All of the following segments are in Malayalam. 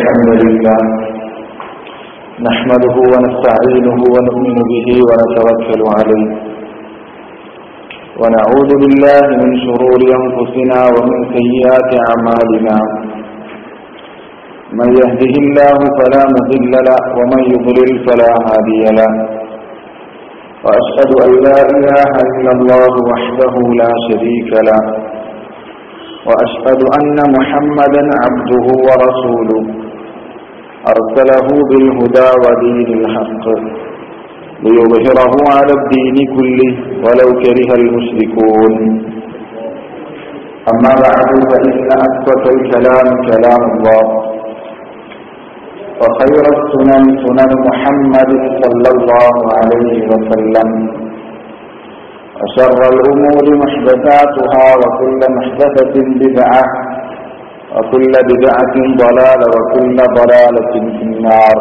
الحمد لله نحمده ونستعينه ونؤمن به ونتوكل عليه ونعوذ بالله من شرور أنفسنا ومن سيئات أعمالنا من يهده الله فلا مضل له ومن يضلل فلا هادي له وأشهد أن لا إله إلا الله وحده لا شريك له وأشهد أن محمدا عبده ورسوله أرسله بالهدى ودين الحق ليظهره على الدين كله ولو كره المشركون أما بعد فإن أثبت الكلام كلام الله وخير السنن سنن محمد صلى الله عليه وسلم وشر الأمور محدثاتها وكل محدثة بدعة وكل بدعة ضلالة وكل ضلالة في النار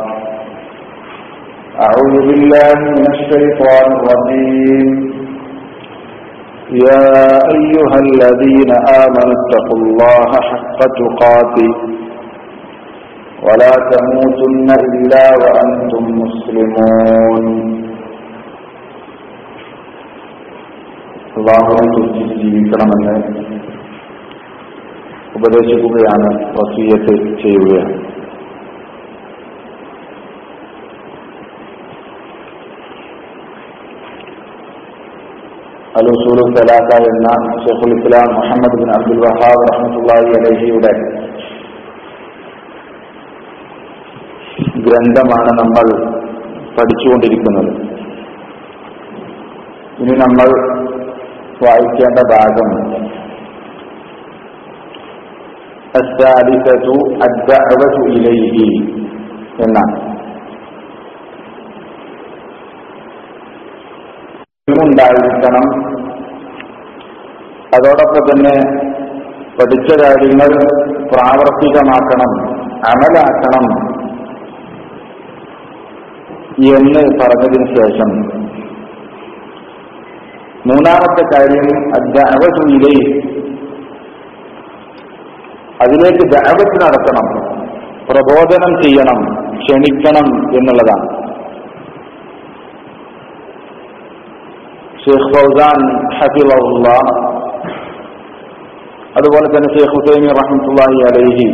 أعوذ بالله من الشيطان الرجيم يا أيها الذين آمنوا اتقوا الله حق تقاته ولا تموتن إلا وأنتم مسلمون അള്ളാഹുവിനെ കുറിച്ച് ജീവിക്കണമെന്ന് ഉപദേശിക്കുകയാണ് വസീയത്ത് ചെയ്യുകയാണ് അലുസൂൽ സലാഖ എന്ന ഷെഖുൽ Islam Muhammad bin Abdul Wahab റഹ്മത്തുള്ളാഹി അലഹിയുടെ ഗ്രന്ഥമാണ് നമ്മൾ പഠിച്ചുകൊണ്ടിരിക്കുന്നത് ഇനി നമ്മൾ വായിക്കേണ്ട ഭാഗം الثالثة الدعوة إليه എന്നാണ് ഉണ്ടായിരിക്കണം അതോടൊപ്പം തന്നെ പഠിച്ച കാര്യങ്ങൾ പ്രാവർത്തികമാക്കണം അമലാക്കണം എന്ന് പറഞ്ഞതിന് ശേഷം മൂന്നാമത്തെ കാര്യം അദ്ദഅവതുയിലേ അതിലേക്ക് ദഅവത്ത് നടത്തണം പ്രബോധനം ചെയ്യണം ക്ഷണിക്കണം എന്നുള്ളതാണ് ഷെയ്ഖ് ഫൗസാൻ ഹഫിള്ള അതുപോലെ തന്നെ ഷെയ്ഖ് ഹുസൈമി റഹ്മത്തുള്ളാഹി അലൈഹി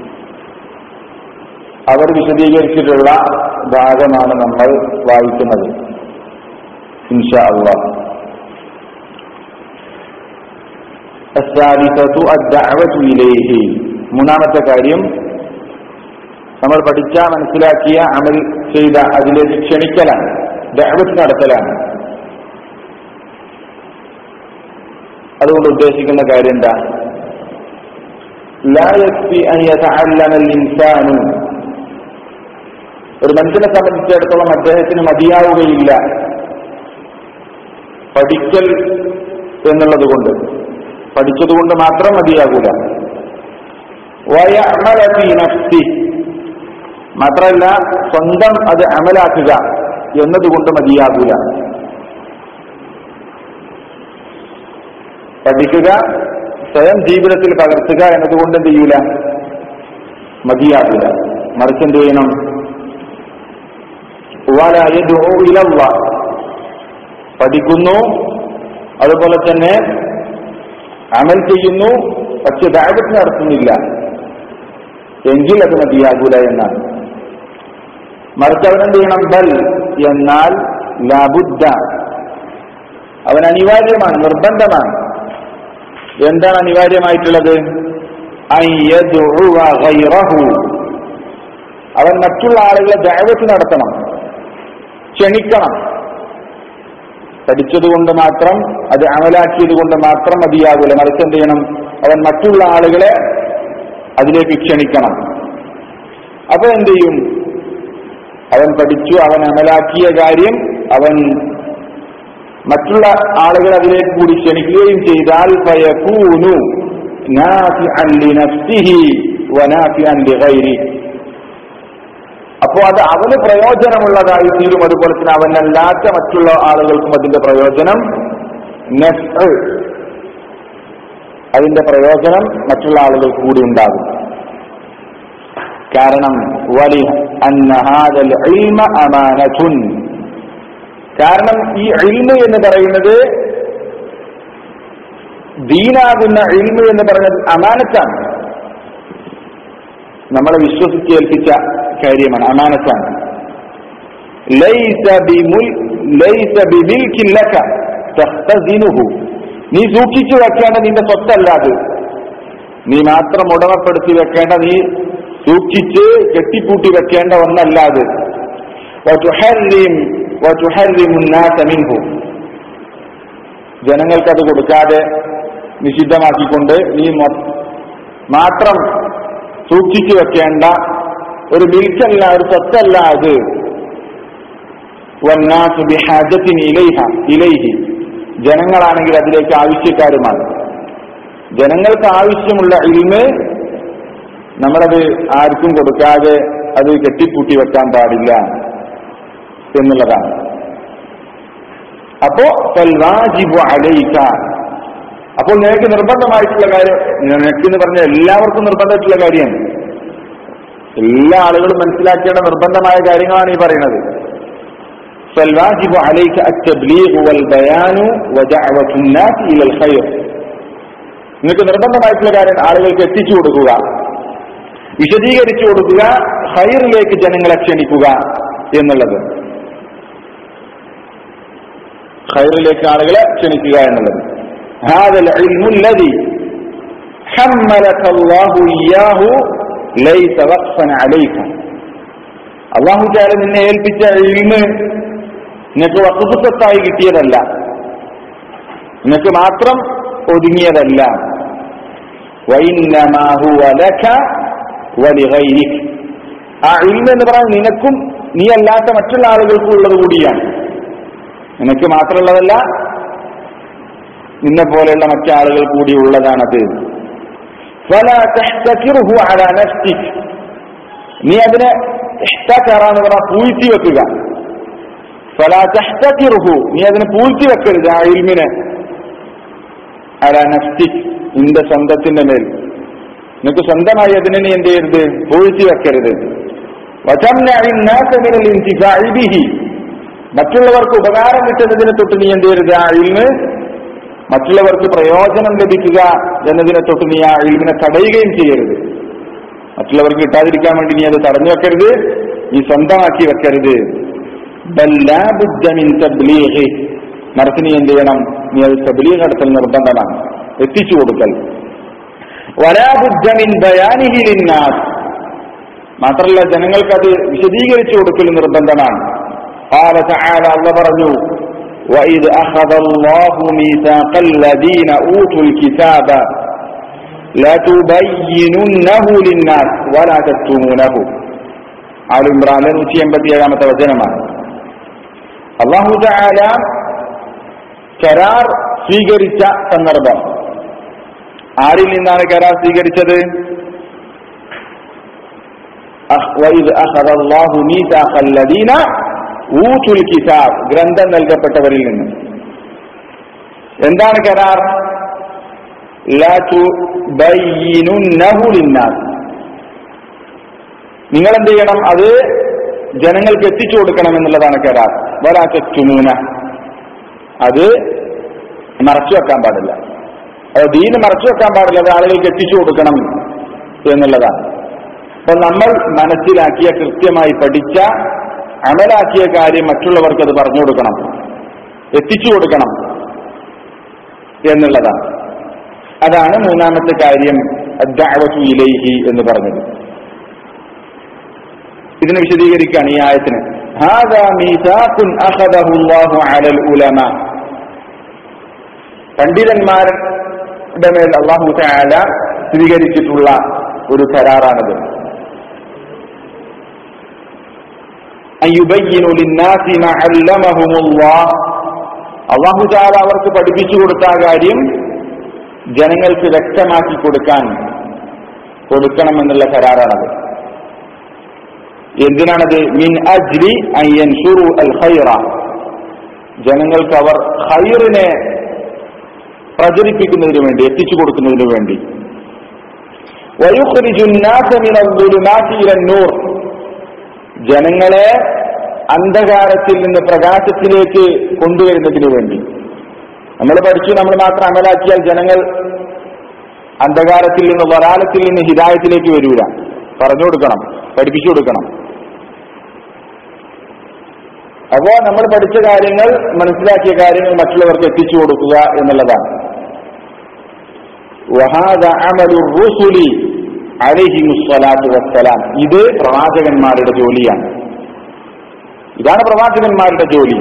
അവർ വിശദീകരിച്ചിട്ടുള്ള ഭാഗമാണ് നമ്മൾ വായിക്കുന്നത് ഇൻഷാ അള്ളാഹ് മൂന്നാമത്തെ കാര്യം നമ്മൾ പഠിച്ച മനസ്സിലാക്കിയ അമൽ ചെയ്ത അതിലേക്ക് ക്ഷണിക്കലാണ് ദഅവത്ത് നടത്തലാണ് അതുകൊണ്ട് ഉദ്ദേശിക്കുന്ന കാര്യം എന്താ ഒരു മനുഷ്യനെ സംബന്ധിച്ചിടത്തോളം അദ്ദേഹത്തിന് മതിയാവുകയില്ല പഠിക്കൽ എന്നുള്ളത് കൊണ്ട് പഠിച്ചതുകൊണ്ട് മാത്രം മതിയാകൂല നഫ്സി മാത്രമല്ല സ്വന്തം അത് അമലാക്കുക എന്നതുകൊണ്ട് മതിയാകൂല പഠിക്കുക സ്വയം ജീവിതത്തിൽ പകർത്തുക എന്നതുകൊണ്ട് എന്ത് ചെയ്യൂല മതിയാകൂല മറിച്ച് എന്ത് ചെയ്യണം പഠിക്കുന്നു അതുപോലെ തന്നെ അമൽ ചെയ്യുന്നു പക്ഷെ ദാവത്ത് നടത്തുന്നില്ല എങ്കിൽ അത് മതിയാകൂല എന്നാണ് മറിച്ച് അവനെന്ത് ചെയ്യണം ബൽ എന്നാൽ ലാബുദ്ധ അവൻ അനിവാര്യമാണ് നിർബന്ധമാണ് എന്താണ് അനിവാര്യമായിട്ടുള്ളത് അവൻ മറ്റുള്ള ആളുകളെ ദൈവത്ത് നടത്തണം ക്ഷണിക്കണം പഠിച്ചതുകൊണ്ട് മാത്രം അത് അമലാക്കിയത് കൊണ്ട് മാത്രം മതിയാകൂല മറിച്ച് എന്ത് ചെയ്യണം അവൻ മറ്റുള്ള ആളുകളെ അതിലേക്ക് ക്ഷണിക്കണം അപ്പൊ എന്ത് ചെയ്യും അവൻ പഠിച്ചു അവൻ അമലാക്കിയ കാര്യം അവൻ മറ്റുള്ള ആളുകൾ അതിലേക്ക് കൂടി ക്ഷണിക്കുകയും ചെയ്താൽ ഫയകൂനു നാഫിഅൻ ലിനഫ്സിഹി വനാഫിഅൻ ലിഗൈരി അപ്പോൾ അത് അവന് പ്രയോജനമുള്ളതായി തീരും അതുപോലെ തന്നെ അവനല്ലാത്ത മറ്റുള്ള ആളുകൾക്കും അതിന്റെ പ്രയോജനം നഫ് അതിന്റെ പ്രയോജനം മറ്റുള്ള ആളുകൾക്ക് കൂടി ഉണ്ടാകും കാരണം വലി അന്ന ഹാദൽ ഇൽമ അമാനത്തുൻ കാരണം ഈ ഇൽമ എന്ന് പറയുന്നത് ദീനാകുന്ന ഇൽമ എന്ന് പറയുന്നത് അമാനത്താണ് നമ്മളെ വിശ്വസിച്ച് ഏൽപ്പിച്ച കാര്യമാണ് അമാനത്താണ് ലൈസ ബിമുൽ ലൈസ ബിമിൽകിൻ ലക തഖ്തസിനുഹു നീ സൂക്ഷിച്ചു വെക്കേണ്ട നിന്റെ സ്വത്തല്ല അത് നീ മാത്രം ഉടമപ്പെടുത്തി വെക്കേണ്ട നീ സൂക്ഷിച്ച് കെട്ടിപ്പൂട്ടി വെക്കേണ്ട ഒന്നല്ല അത് വതുഹർറിം വതുഹർറിമു الناس منه ജനങ്ങൾക്കത് കൊടുക്കാതെ നിഷിദ്ധമാക്കിക്കൊണ്ട് നീ മൊ- മാത്രം സൂക്ഷിച്ചു വെക്കേണ്ട ഒരു മിൽക്കല്ല ഒരു സ്വത്തല്ല അത് വന്നാസു ബിഹാജത്തിന് ഇലൈഹ ഇലൈഹി ജനങ്ങളാണെങ്കിൽ അതിലേക്ക് ആവശ്യക്കാരുമാണ് ജനങ്ങൾക്ക് ആവശ്യമുള്ള ഇൽമ് നമ്മളത് ആർക്കും കൊടുക്കാതെ അത് കെട്ടിപ്പൂട്ടി വെക്കാൻ പാടില്ല എന്നുള്ളതാണ് അപ്പോ ഫൽവാജിബു അലൈക അപ്പോൾ നിനക്ക് നിർബന്ധമായിട്ടുള്ള കാര്യം നിനക്ക് എന്ന് പറഞ്ഞ എല്ലാവർക്കും നിർബന്ധമായിട്ടുള്ള കാര്യമാണ് എല്ലാ ആളുകളും മനസ്സിലാക്കേണ്ട നിർബന്ധമായ കാര്യങ്ങളാണ് ഈ പറയുന്നത് فالواجب عليك التبليغ والبيان ودعوة الناس إلى الخير നിനക്ക് നിർബന്ധമായിട്ടുള്ള കാര്യം ആളുകൾക്ക് എത്തിച്ചു കൊടുക്കുക വിശദീകരിച്ചു കൊടുക്കുക ഹൈറിലേക്ക് ജനങ്ങളെ ക്ഷണിക്കുക എന്നുള്ളത് ഹൈറിലേക്ക് ആളുകളെ ക്ഷണിക്കുക എന്നുള്ളത് هذا العلم الذي حملك الله إياه ليس وقفا عليك അള്ളാഹു ചാല നിന്നെ ഏൽപ്പിച്ച ഇൽമ് നിനക്ക് വക്കുസത്തായി കിട്ടിയതല്ല നിനക്ക് മാത്രം ഒതുങ്ങിയതല്ല വൈന്നമാ ഹുവ ലക വലിഗൈരിക്. ആ ഇൽമ എന്ന് പറയുന്നത് നിനക്കും നീ അല്ലാത്ത മറ്റുള്ള ആളുകൾക്കും ഉള്ളത് കൂടിയാണ് നിനക്ക് മാത്രമുള്ളതല്ല നിന്നെ പോലെയുള്ള മറ്റാളുകൾ കൂടി ഉള്ളതാണത് فلا تحتكره على نفسك നീ അതിനെ ഇഷ്ടാക്കാറ എന്ന് പറഞ്ഞാൽ പൂഴ്ത്തി വെക്കുക ഫലാ തഹ്തകിർഹു നീ അതിനെ പൂഴ്ത്തി വെക്കരുത് ആ ഇൽമിനെ അലാ നഫ്സിക് നിന്റെ സ്വന്തത്തിന്റെ മേൽ നിനക്ക് സ്വന്തമായി അതിനെ നീ എന്ത് ചെയ്യരുത് പൂഴ്ത്തി വെക്കരുത് وتمنع الناس من الانتفاع به മറ്റുള്ളവർക്ക് ഉപകാരം കിട്ടുന്നതിനെ തൊട്ട് നീ എന്ത് ചെയ്യരുത് ആ ഇൽമ് മറ്റുള്ളവർക്ക് പ്രയോജനം ലഭിക്കുക എന്നതിനെ തൊട്ട് നീ ആ ഇൽമിനെ തടയുകയും ചെയ്യരുത് മറ്റുള്ളവർക്ക് കിട്ടാതിരിക്കാൻ വേണ്ടി നീ അത് തടഞ്ഞു വെക്കരുത് നീ സ്വന്തമാക്കി വെക്കരുത് ബൽ ലാ ബുദ്ദ മിൻ തബ്ലീഗി. മറിച്ച് നീ എന്ത് ചെയ്യണം നീ അത് തബ്ലീഗ് നടത്തൽ നിർബന്ധമാണ് എത്തിച്ചു കൊടുക്കൽ വലാ ബുദ്ദ മിൻ ബയാനിഹി ലിന്നാസ് മാത്രമല്ല ജനങ്ങൾക്ക് അത് വിശദീകരിച്ചു കൊടുക്കൽ നിർബന്ധമാണ് قال تعالى الله പറഞ്ഞു وإذ أخذ الله ميثاق الذين أوتوا الكتاب لتبيننه للناس ولا تكتمونه ആൽ ഇമ്രാനിലെ നൂറ്റി എൺപത്തി ഏഴാമത്തെ വചനമാണ് അള്ളാഹു തആല കരാർ സ്വീകരിച്ച സന്ദർഭം ആരിൽ നിന്നാണ് കരാർ സ്വീകരിച്ചത് അഹ് വഇദ് അഖദ അല്ലാഹു മീസാഖ അല്ലദീന ഊതുൽ കിതാബ് ഗ്രന്ഥം നൽകപ്പെട്ടവരിൽ നിന്ന് എന്താണ് കരാർ ലാ തുബയ്യിനുന്നഹു ലിന്നാസ് നിങ്ങൾ എന്ത് ചെയ്യണം അത് ജനങ്ങൾക്ക് എത്തിച്ചു കൊടുക്കണം എന്നുള്ളതാണ് കരാർ വരാറ്റുമൂന അത് മറച്ചു വെക്കാൻ പാടില്ല അത് ദീന് മറച്ചു വെക്കാൻ പാടില്ല അത് ആളുകൾക്ക് എത്തിച്ചു കൊടുക്കണം എന്നുള്ളതാണ് അപ്പൊ നമ്മൾ മനസ്സിലാക്കിയ കൃത്യമായി പഠിച്ച അമലാക്കിയ കാര്യം മറ്റുള്ളവർക്ക് അത് പറഞ്ഞു കൊടുക്കണം എത്തിച്ചു കൊടുക്കണം എന്നുള്ളതാണ് അതാണ് മൂന്നാമത്തെ കാര്യം അദ്ദഅവതു ഇലൈഹി എന്ന് പറഞ്ഞത് ഇതിനെ വിശദീകരിക്കുകയാണ് ഈ ആയത്തിന് هذا ميثاق أخذه الله على العلماء പണ്ഡിതന്മാരുടെ മേൽ അള്ളാഹു തആല സ്വീകരിച്ചിട്ടുള്ള ഒരു കരാറാണത് أن يبينوا للناس ما علمهم الله അള്ളാഹു താല അവർക്ക് പഠിപ്പിച്ചു കൊടുത്ത ആ കാര്യം ജനങ്ങൾക്ക് വ്യക്തമാക്കി കൊടുക്കാൻ കൊടുക്കണമെന്നുള്ള കരാറാണത് എന്തിനാണത് മിൻ അജ്ലി അയ്യൻഷുറു അൽ ഖൈറ ജനങ്ങൾക്ക് അവർ ഖൈറിനെ പ്രചരിപ്പിക്കുന്നതിന് വേണ്ടി എത്തിച്ചു കൊടുക്കുന്നതിന് വേണ്ടി ويخرج الناس من الظلمات إلى النور ജനങ്ങളെ അന്ധകാരത്തിൽ നിന്ന് പ്രകാശത്തിലേക്ക് കൊണ്ടുവരുന്നതിന് വേണ്ടി നമ്മൾ പഠിച്ചു നമ്മൾ മാത്രം അമലാക്കിയാൽ ജനങ്ങൾ അന്ധകാരത്തിൽ നിന്ന് വരാലത്തിൽ നിന്ന് ഹിതായത്തിലേക്ക് വരൂല പറഞ്ഞു കൊടുക്കണം പഠിപ്പിച്ചു കൊടുക്കണം അപ്പോ നമ്മൾ പഠിച്ച കാര്യങ്ങൾ മനസ്സിലാക്കിയ കാര്യങ്ങൾ മറ്റുള്ളവർക്ക് എത്തിച്ചു കൊടുക്കുക എന്നുള്ളതാണ് വഹാദ അമലു റുസുലി അലഹിമുസ്വലാത്തു വസ്സലാം ഇത് പ്രവാചകന്മാരുടെ ജോലിയാണ് ഇതാണ് പ്രവാചകന്മാരുടെ ജോലി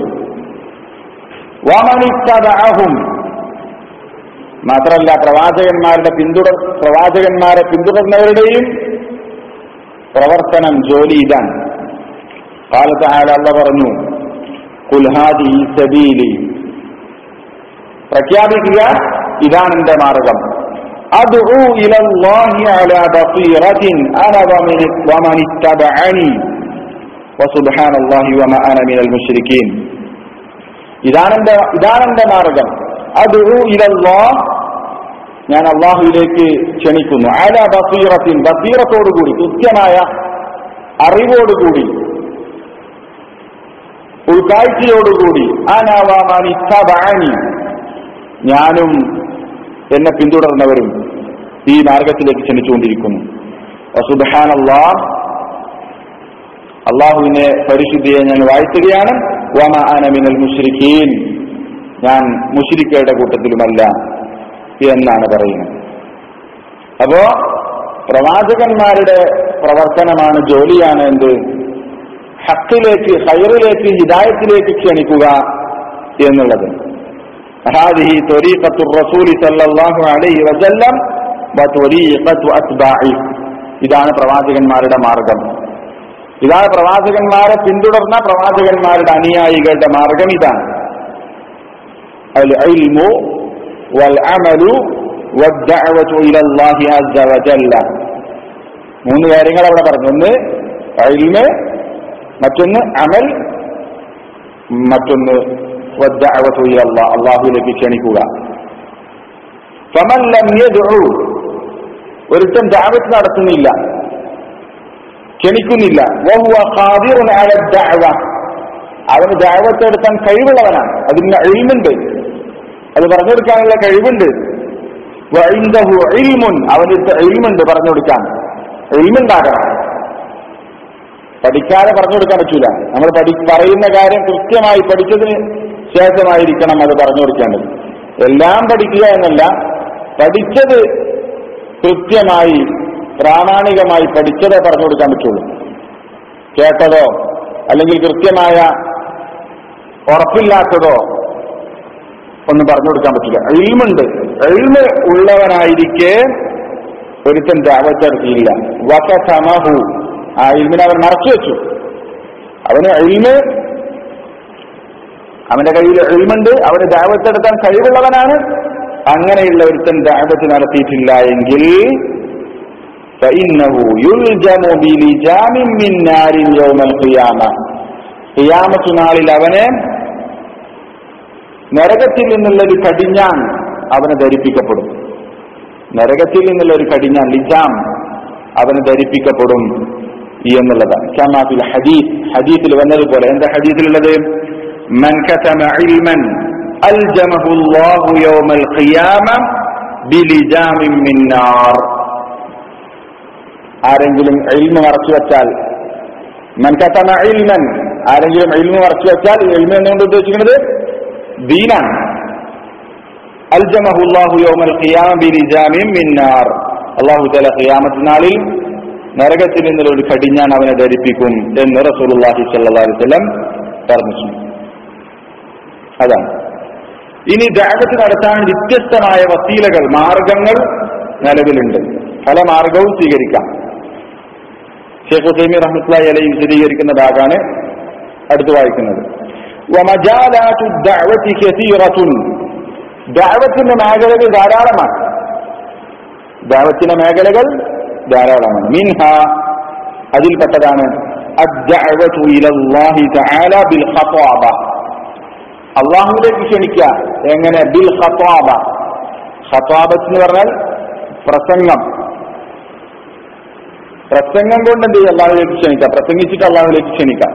വമനിത്തബഅഹും മാത്രമല്ല പ്രവാചകന്മാരുടെ പിന്തുടർ പ്രവാചകന്മാരെ പിന്തുടർന്നവരുടെയും പ്രവർത്തനം ജോലി ഇതാണ് കാലത്ത് ആല പറഞ്ഞു കുൽഹാദി സബീലി പ്രഖ്യാപിക്കുക ഇതാണ് എന്റെ മാർഗം അദ്ഉ ഇലല്ലാഹി അലാ ബസീറത്തിൻ അന വമൻ വമൻ ഇത്തബഅനി വസുബ്ഹാനല്ലാഹി വമ അന മിനൽ മുശ്രിക്കീൻ ഇതാണ് എന്റെ ഇതാണ് എന്റെ മാർഗം അദ്ഉ ഇലല്ലാഹ് ഞാൻ അള്ളാഹുവിലേക്ക് ക്ഷണിക്കുന്നു അല ബസീറത്തിൻ ബസീറത്തോടുകൂടി കൃത്യമായ അറിവോടുകൂടി ഉൾക്കാഴ്ചയോടുകൂടി അനാവാമാനി ഞാനും എന്നെ പിന്തുടർന്നവരും ഈ മാർഗത്തിലേക്ക് ക്ഷണിച്ചുകൊണ്ടിരിക്കുന്നു വസുബഹാനല്ലാ അള്ളാഹുവിനെ പരിശുദ്ധിയെ ഞാൻ വാഴ്ത്തുകയാണ് വമ അനമിനൽ മുഷ്രിഖീൻ ഞാൻ മുഷിരിക്കയുടെ കൂട്ടത്തിലുമല്ല എന്നാണ് പറയുന്നത് അപ്പോ പ്രവാചകന്മാരുടെ പ്രവർത്തനമാണ് ജോലിയാണ് എന്ത് ഹക്കിലേക്ക് ഹൈറിലേക്ക് ഹിദായത്തിലേക്ക് ക്ഷണിക്കുക എന്നുള്ളത് هذه طريقة الرسول صلى الله عليه وسلم وطريقة أتباعه ഇതാണ് പ്രവാചകന്മാരുടെ മാർഗം ഇതാണ് പ്രവാചകന്മാരെ പിന്തുടർന്ന പ്രവാചകന്മാരുടെ അനുയായികളുടെ മാർഗം ഇതാണ് അൽ ഇൽമു വൽ അമലു والدعوة إلى الله عز وجل മൂന്ന് കാര്യങ്ങൾ അവിടെ പറഞ്ഞു ഒന്ന് ഇൽമ് മറ്റൊന്ന് അമൽ മറ്റൊന്ന് والدعوة إلى الله അള്ളാഹുലേക്ക് ക്ഷണിക്കുക فمن لم يدعو ഒരുത്തൻ ദാവത്ത് നടത്തുന്നില്ല ക്ഷണിക്കുന്നില്ല وهو قادر على الدعوة അവന് ദാവത്ത് എടുക്കാൻ കഴിവുള്ളവനാണ് അതിന് എഴുമുണ്ട് അത് പറഞ്ഞു കൊടുക്കാനുള്ള കഴിവുണ്ട് വഇൻദഹു ഇൽമുൻ അവന്റെ ഇൽമുണ്ട് പറഞ്ഞു കൊടുക്കാൻ ഇൽമുണ്ടാകണം പഠിക്കാതെ പറഞ്ഞു കൊടുക്കാൻ പറ്റൂല നമ്മൾ പഠി പറയുന്ന കാര്യം കൃത്യമായി പഠിച്ചതിന് ശേഷമായിരിക്കണം അത് പറഞ്ഞു കൊടുക്കേണ്ടത് എല്ലാം പഠിക്കുക എന്നല്ല പഠിച്ചത് കൃത്യമായി പ്രാമാണികമായി പഠിച്ചതേ പറഞ്ഞു കൊടുക്കാൻ പറ്റുള്ളൂ കേട്ടതോ അല്ലെങ്കിൽ കൃത്യമായ ഉറപ്പില്ലാത്തതോ ഒന്നും പറഞ്ഞു കൊടുക്കാൻ പറ്റില്ല എൽമുണ്ട് എൽമ് ഉള്ളവനായിരിക്കെ ഒരുത്തൻ ദാവത്തെടുത്തിയില്ല വകതമഹു ആ ഇൽമിനെ അവൻ മറച്ചു വെച്ചു അവന് എൽമ് അവന്റെ കയ്യിൽ എൽമുണ്ട് അവന് ദാവത്തെടുക്കാൻ കഴിവുള്ളവനാണ് അങ്ങനെയുള്ള ഒരുത്തൻ ദാവത്ത് നടത്തിയിട്ടില്ല എങ്കിൽ فإنه يلجم بلجام من نار يوم القيامة قيامة നാളിൽ അവനെ നരകത്തിൽ നിന്നുള്ള ഒരു കടിഞ്ഞാൻ അവനെ ധരിപ്പിക്കപ്പെടും നരകത്തിൽ നിന്നുള്ള ഒരു കടിഞ്ഞാൻ ലിജാം അവന് ധരിപ്പിക്കപ്പെടും എന്നുള്ളതാണ് കമാഫിൽ ഹദീസ് ഹദീസിൽ വന്നതുപോലെ എന്താ ഹദീസിലുള്ളത് മൻ കതമ ഇൽമൻ അൽജമഹു അല്ലാഹു യൗമൽ ഖിയാമ ബിലിജാമിൻ മിൻ നാർ ആരെങ്കിലും ഇൽമ മറച്ചു വെച്ചാൽ മൻ കതമ ഇൽമൻ ആരെങ്കിലും ഇൽമ മറച്ചു വെച്ചാൽ ഇൽമ എന്നുകൊണ്ട് ഉദ്ദേശിക്കുന്നത് ദീനാണ് അൽജമഹു അല്ലാഹു യൗമൽ ഖിയാമ ബിലിജാമിൻ മിൻ നാർ അല്ലാഹു തആല ഖിയാമത്ത് നാളിൽ നരകത്തിൽ നിന്നുള്ള ഒരു കടിഞ്ഞാൻ അവനെ ധരിപ്പിക്കും എന്ന് റസൂലുള്ളാഹി സ്വല്ലല്ലാഹു അലൈഹി വസല്ലം പറഞ്ഞു അതാണ് ഇനി ദഅവത്ത് നടത്താൻ വ്യത്യസ്തമായ വസീലകൾ മാർഗങ്ങൾ നിലവിലുണ്ട് പല മാർഗവും സ്വീകരിക്കാം ഷെയ്ഖ് ഹുസൈമി റഹ്മത്തുള്ളാഹി അലൈഹി വിശദീകരിക്കുന്ന ഭാഗമാണ് അടുത്ത് വായിക്കുന്നത് ومجالات الدعوة كثيرة ദാവത്തിന്റെ മേഖലകൾ ധാരാളമാണ് ദാവത്തിന്റെ മേഖലകൾ ധാരാളമാണ് മിൻഹ അതിൽപ്പെട്ടതാണ് الدعوة إلى الله تعالى بالخطابة അള്ളാഹുവിലേക്ക് ക്ഷണിക്കുക എങ്ങനെ ബിൽ ഖത്താബ ഖത്താബത്ത് എന്ന് പറഞ്ഞാൽ പ്രസംഗം പ്രസംഗം കൊണ്ട് എന്ത് ചെയ്യും അള്ളാഹുലേക്ക് ക്ഷണിക്കാം പ്രസംഗിച്ചിട്ട് അള്ളാഹുലേക്ക് ക്ഷണിക്കാം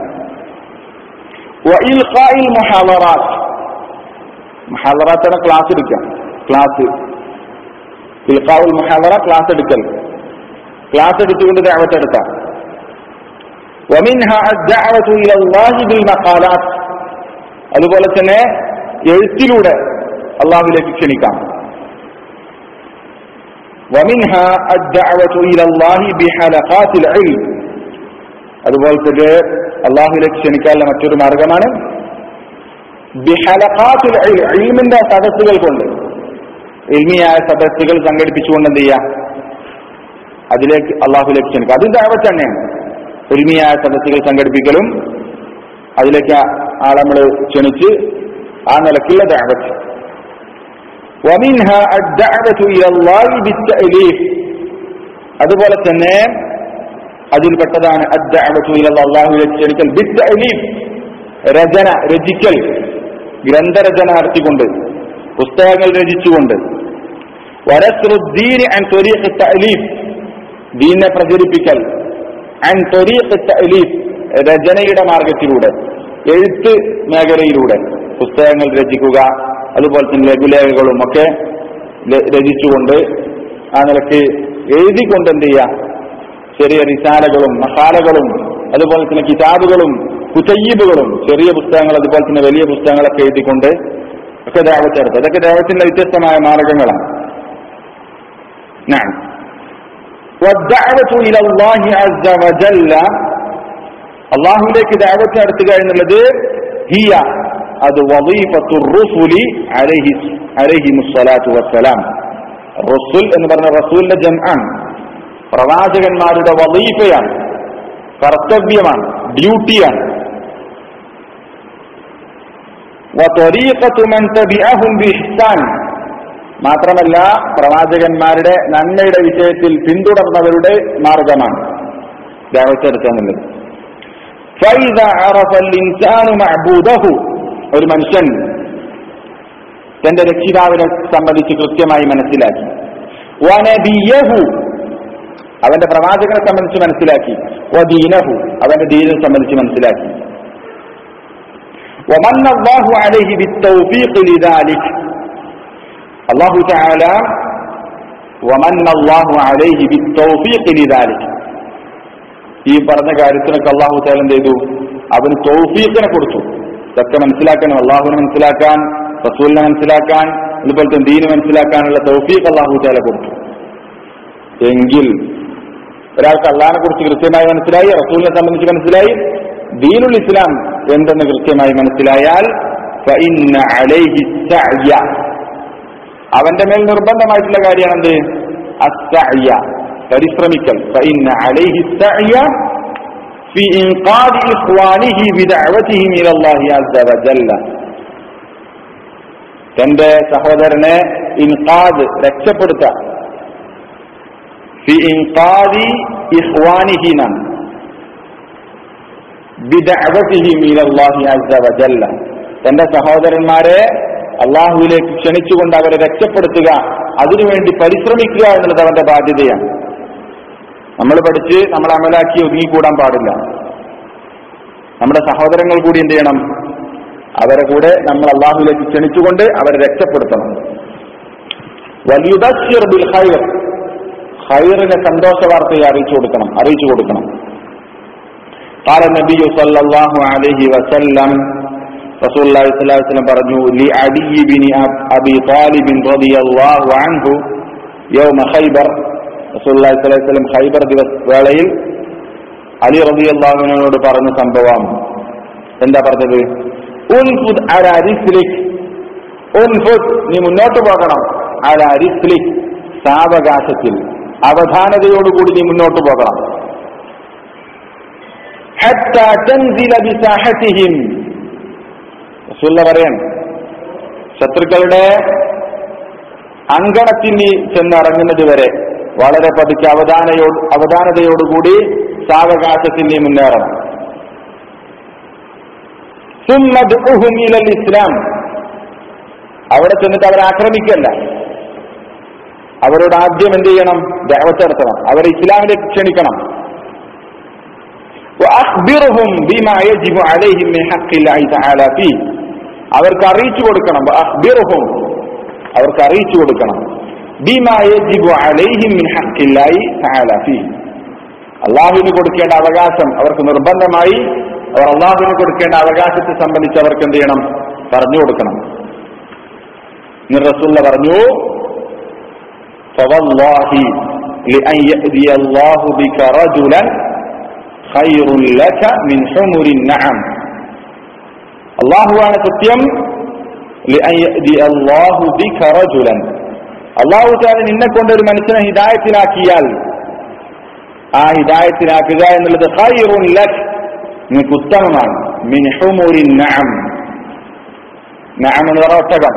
വഇൽഖാഇൽ മുഹാളറാത്ത് മുഹാളറാത്താണ് ക്ലാസ് എടുക്കാം ക്ലാസ് ഇൽഖാഉൽ മുഹാളറ ക്ലാസ് എടുക്കൽ ക്ലാസ് എടുത്തുകൊണ്ട് ദഅവത്ത് എടുക്കാം ومنها الدعوة إلى الله بالمقالات അതുപോലെ തന്നെ എഴുത്തിലൂടെ അള്ളാഹുലേക്ക് ക്ഷണിക്കാം ومنها الدعوة إلى الله بحلقات العلم അതുപോലെ തന്നെ അള്ളാഹുലേക്ക് ക്ഷണിക്കാനുള്ള മറ്റൊരു മാർഗമാണ് ബിഹലഖാത്തുൽ ഇൽമിന്റെ സദസ്സുകൾ കൊണ്ട് ഇൽമിയായ സദസ്സുകൾ സംഘടിപ്പിച്ചുകൊണ്ട് എന്ത് ചെയ്യാം അതിലേക്ക് അള്ളാഹുലേക്ക് ക്ഷണിക്കുക അതും ദാവത്ത് തന്നെയാണ് ഇൽമിയായ സദസ്സുകൾ സംഘടിപ്പിക്കലും അതിലേക്ക് ആളെ നമ്മൾ ക്ഷണിച്ച് ആ നിലക്കുള്ള ദാവത്ത് ومنها الدعوة إلى الله بالتأليف അതുപോലെ തന്നെ അതിൽപ്പെട്ടതാണ് അദ്ദഅവത്തു ഇലല്ലാഹ് അല്ലാഹുവിലേക്ക് ക്ഷണിക്കൽ ബിത്തഅലീഫ് രചന രചിക്കൽ ഗ്രന്ഥരചന നടത്തിക്കൊണ്ട് പുസ്തകങ്ങൾ രചിച്ചുകൊണ്ട് വരസ്രുദ്ദീൻ അൻ ത്വരീഖ് തഅലീഫ് ദീനെ പ്രചരിപ്പിക്കൽ അൻ ത്വരീഖ് തഅലീഫ് രചനയുടെ മാർഗത്തിലൂടെ എഴുത്ത് മേഖലയിലൂടെ പുസ്തകങ്ങൾ രചിക്കുക അതുപോലെ തന്നെ ലഘുലേഖകളും ഒക്കെ ല- രചിച്ചുകൊണ്ട് ആ നിലക്ക് എഴുതിക്കൊണ്ട് എന്ത് ചെയ്യുക ചെറിയ റിസാലകളും മസാലകളും അതുപോലെ തന്നെ കിതാബുകളും കുതയ്യബുകളും ചെറിയ പുസ്തകങ്ങൾ അതുപോലെ തന്നെ വലിയ പുസ്തകങ്ങളൊക്കെ എഴുതിക്കൊണ്ട് ഒക്കെ ദാവത്തെടുത്ത് അതൊക്കെ ദാവത്തിന്റെ വ്യത്യസ്തമായ മാർഗങ്ങളാണ് نعم والدعوة إلى الله عز وجل അള്ളാഹുലേക്ക് ദാവത്ത് നടത്തുക എന്നുള്ളത് ഹിയ അത് വദീഫത്തു റുസുലി അലൈഹി അലൈഹി മുസ്സലാത്തു വസ്സലാം റസുൽ എന്ന് പറഞ്ഞ റസൂലിന്റെ ജംആണ് പ്രവാചകന്മാരുടെ വദീഫയാണ് കർത്തവ്യമാണ് ഡ്യൂട്ടിയാണ് وطريقة من تبعهم بإحسان മാത്രമല്ല പ്രവാചകന്മാരുടെ നന്മയുടെ വിഷയത്തിൽ പിന്തുടർന്നവരുടെ മാർഗമാണ് ദാവത്തെടുക്കുന്നുള്ളത് فإذا عرف الإنسان معبوده ഒരു മനുഷ്യൻ തന്റെ രക്ഷിതാവിനെ സംബന്ധിച്ച് കൃത്യമായി മനസ്സിലാക്കി വനബിയഹു അവന്റെ പ്രവാചകനെ സംബന്ധിച്ച് മനസ്സിലാക്കി വദീനഹു അവന്റെ ദീനെ സംബന്ധിച്ച് മനസ്സിലാക്കി ومن الله عليه بالتوفيق لذلك الله تعالى ومن الله عليه بالتوفيق لذلك ഈ പറഞ്ഞ കാര്യത്തിനൊക്കെ അള്ളാഹു താല എന്ത് ചെയ്തു അവന് തൗഫീഖിനെ കൊടുത്തു ഇതൊക്കെ മനസ്സിലാക്കണം അള്ളാഹുവിനെ മനസ്സിലാക്കാൻ റസൂലിനെ മനസ്സിലാക്കാൻ അതുപോലെ തന്നെ ദീന് മനസ്സിലാക്കാനുള്ള തൗഫീഖ് അള്ളാഹു താല കൊടുത്തു എങ്കിൽ ഒരാൾക്ക് അള്ളാഹിനെ കുറിച്ച് കൃത്യമായി മനസ്സിലായി റസൂലിനെ സംബന്ധിച്ച് മനസ്സിലായി ദീനുൽ ഇസ്ലാം എന്തെന്ന് കൃത്യമായി മനസ്സിലായാൽ فإن عليه السعي. അവന്റെ മേൽ നിർബന്ധമായിട്ടുള്ള കാര്യമാണ് എന്ത് അസ്സഅയ പരിശ്രമിക്കൽ فإن عليه السعي في إنقاذ إخوانه بدعوتهم إلى الله عز وجل തന്റെ സഹോദരനെ ഇൻകാദ് രക്ഷപ്പെടുത്താൻ ഫി ഇൻകാദി ഇഖ്വാനിഹി എന്നാണ് ബിദഅവതിഹിം ഇലല്ലാഹി അസ്സ വജല്ല തന്റെ സഹോദരന്മാരെ അള്ളാഹുവിലേക്ക് ക്ഷണിച്ചുകൊണ്ട് അവരെ രക്ഷപ്പെടുത്തുക അതിനുവേണ്ടി പരിശ്രമിക്കുക എന്നുള്ളത് അവന്റെ ബാധ്യതയാണ് നമ്മൾ പഠിച്ച് നമ്മൾ അമലാക്കി ഒതുങ്ങിക്കൂടാൻ പാടില്ല നമ്മുടെ സഹോദരങ്ങൾ കൂടി എന്ത് ചെയ്യണം അവരെ കൂടെ നമ്മൾ അള്ളാഹുവിലേക്ക് ക്ഷണിച്ചുകൊണ്ട് അവരെ രക്ഷപ്പെടുത്തണം വലിയുദശ്ശിർ ബിൽ ഖൈർ ഖൈറിനെ സന്തോഷ വാർത്തയെ അറിയിച്ചു കൊടുക്കണം അറിയിച്ചു കൊടുക്കണം قال النبي صلى الله عليه وسلم رسول الله صلى الله عليه وسلم പറഞ്ഞു لعلي بن أبي طالب رضي الله عنه يوم خيبر رسول الله صلى الله عليه وسلم ഖൈബർ ദിവസ വേളയിൽ അലി റബി അള്ളാഹുവിനോട് പറഞ്ഞ സംഭവം എന്താ പറഞ്ഞത് ഉൻഫുദ് അല റിസ്ലിക് ഉൻഫുദ് നീ മുന്നോട്ട് പോകണം അല റിസ്ലിക് സാവകാശത്തിൽ അവധാനതയോടുകൂടി നീ മുന്നോട്ട് പോകണം حتى تنزل بساحتهم റസൂല്ല പറയാൻ ശത്രുക്കളുടെ അങ്കണത്തിൽ നീ ചെന്നിറങ്ങുന്നത് വരെ വളരെ പതുക്കെ അവധാനയോട് അവധാനതയോടുകൂടി സാവകാശത്തിൽ നീ മുന്നേറണം ثم ادعوهم الى الاسلام അവിടെ ചെന്നിട്ട് അവരെ ആക്രമിക്കല്ല അവരോട് ആദ്യം എന്ത് ചെയ്യണം ദഅവത്ത് നടത്തണം അവരെ ഇസ്ലാമിലേക്ക് ക്ഷണിക്കണം وأخبرهم بما يجب عليهم من حق الله تعالى فيه അവർക്ക് അറിയിച്ചു കൊടുക്കണം അഖ്ബിറുഹും അവർക്ക് അറിയിച്ചു കൊടുക്കണം ബിമാ യജിബു അലൈഹിം മിൻ ഹഖ്ഖില്ലാഹി തആല ഫീഹി അള്ളാഹുവിന് കൊടുക്കേണ്ട അവകാശം അവർക്ക് നിർബന്ധമായി അവർ അള്ളാഹുവിന് കൊടുക്കേണ്ട അവകാശത്തെ സംബന്ധിച്ച് അവർക്ക് എന്ത് ചെയ്യണം പറഞ്ഞു കൊടുക്കണം റസൂല്ല പറഞ്ഞു فوالله لأن يأذي الله بك رجلا خير لك من حمر النعم അള്ളാഹുവാണ് സത്യം لأن يأذي الله بك رجلا അള്ളാഹു താല നിന്നെ കൊണ്ട് ഒരു മനുഷ്യനെ ഹിദായത്തിലാക്കിയാൽ ആ ഹിദായത്തിലാക്കുക എന്നുള്ളത് ഖൈറുൻ ലക് നിനക്ക് ഉത്തമമാണ് മിൻ ഹുമുരിൻ നഅം നഅം എന്ന് പറഞ്ഞ ഒട്ടകം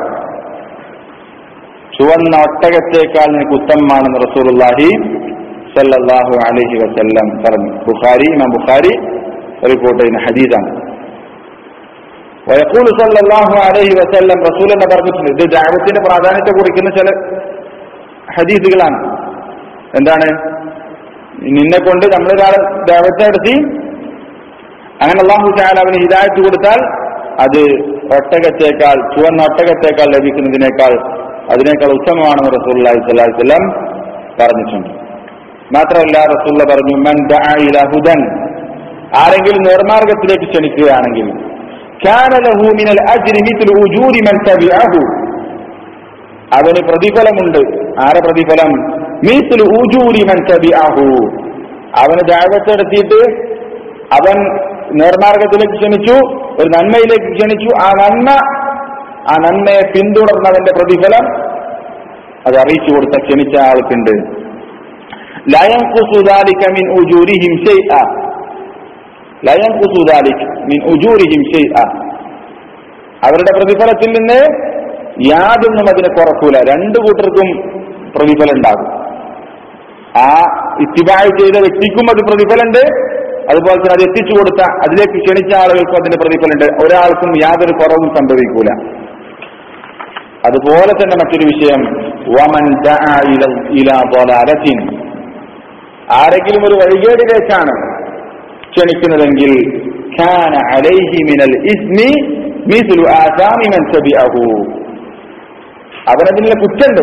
ചുവന്ന ഒട്ടകത്തേക്കാൾ നിനക്ക് ഉത്തമമാണെന്ന് റസൂലുള്ളാഹി സല്ലല്ലാഹു അലൈഹി വസല്ലം പറഞ്ഞു ബുഖാരി ഇമാം ബുഖാരി റിപ്പോർട്ട് ചെയ്യുന്ന ഹദീസാണ് വയക്കൂൽ സല്ലല്ലാഹു അലൈഹി വസല്ലം റസൂൽ എന്ന് പറഞ്ഞിട്ടുണ്ട് ഇത് ദാവത്തിന്റെ പ്രാധാന്യത്തെ കുറിക്കുന്ന ചില ഹദീസുകളാണ് എന്താണ് നിന്നെ കൊണ്ട് നമ്മളൊരാളെ ദൈവത്തെ നടത്തി അങ്ങനെ അള്ളാഹു ചായാൽ അവന് ഹിദായത്ത് കൊടുത്താൽ അത് ഒട്ടകത്തേക്കാൾ ചുവന്ന ഒട്ടകത്തേക്കാൾ ലഭിക്കുന്നതിനേക്കാൾ അതിനേക്കാൾ ഉത്തമമാണെന്ന് റസൂല്ലി സ്വല്ലാഹി വല്ലം പറഞ്ഞിട്ടുണ്ട് മാത്രമല്ല റസൂല്ല പറഞ്ഞു മൻ ദഅ ഇലാ ഹുദൻ ആരെങ്കിലും നേർമാർഗത്തിലേക്ക് ക്ഷണിക്കുകയാണെങ്കിൽ كان له من الأجر مثل أجور من تبعه അവന് പ്രതിഫലമുണ്ട് ആരെ പ്രതിഫലം മീസിൽ ഊജൂരി മൻ തബിഅഹു അവന് ദാവത്ത് നടത്തിയിട്ട് അവൻ നേർമാർഗത്തിലേക്ക് ക്ഷണിച്ചു ഒരു നന്മയിലേക്ക് ക്ഷണിച്ചു ആ നന്മ ആ നന്മയെ പിന്തുടർന്നവന്റെ പ്രതിഫലം അത് അറിയിച്ചു കൊടുത്ത ക്ഷണിച്ച ആൾക്കുണ്ട് ലയം കുസുദാലിക മിൻ ഉജൂരിഹിം ഷൈഅ ലയം കുസുദാലിക് മിൻ ഉജൂരിഹിം ഷൈഅ അവരുടെ പ്രതിഫലത്തിൽ നിന്ന് യാതൊന്നും അതിനെ കുറക്കൂല രണ്ടു കൂട്ടർക്കും പ്രതിഫലം ഉണ്ടാകും ആ ഇത്തിബായ് ചെയ്ത വ്യക്തിക്കും അത് പ്രതിഫലമുണ്ട് അതുപോലെ തന്നെ അത് എത്തിച്ചു കൊടുത്ത അതിലേക്ക് ക്ഷണിച്ച ആളുകൾക്കും അതിന്റെ പ്രതിഫലമുണ്ട് ഒരാൾക്കും യാതൊരു കുറവും സംഭവിക്കൂല അതുപോലെ തന്നെ മറ്റൊരു വിഷയം വമൻ ദഅ ഇല- ഇലാ ضلالة. ആരെങ്കിലും ഒരു വഴികേടിലേക്കാണ് ക്ഷണിക്കുന്നതെങ്കിൽ كان عليه من الإثم مثل آثام من تبعه അവനതിനുള്ള കുറ്റുണ്ട്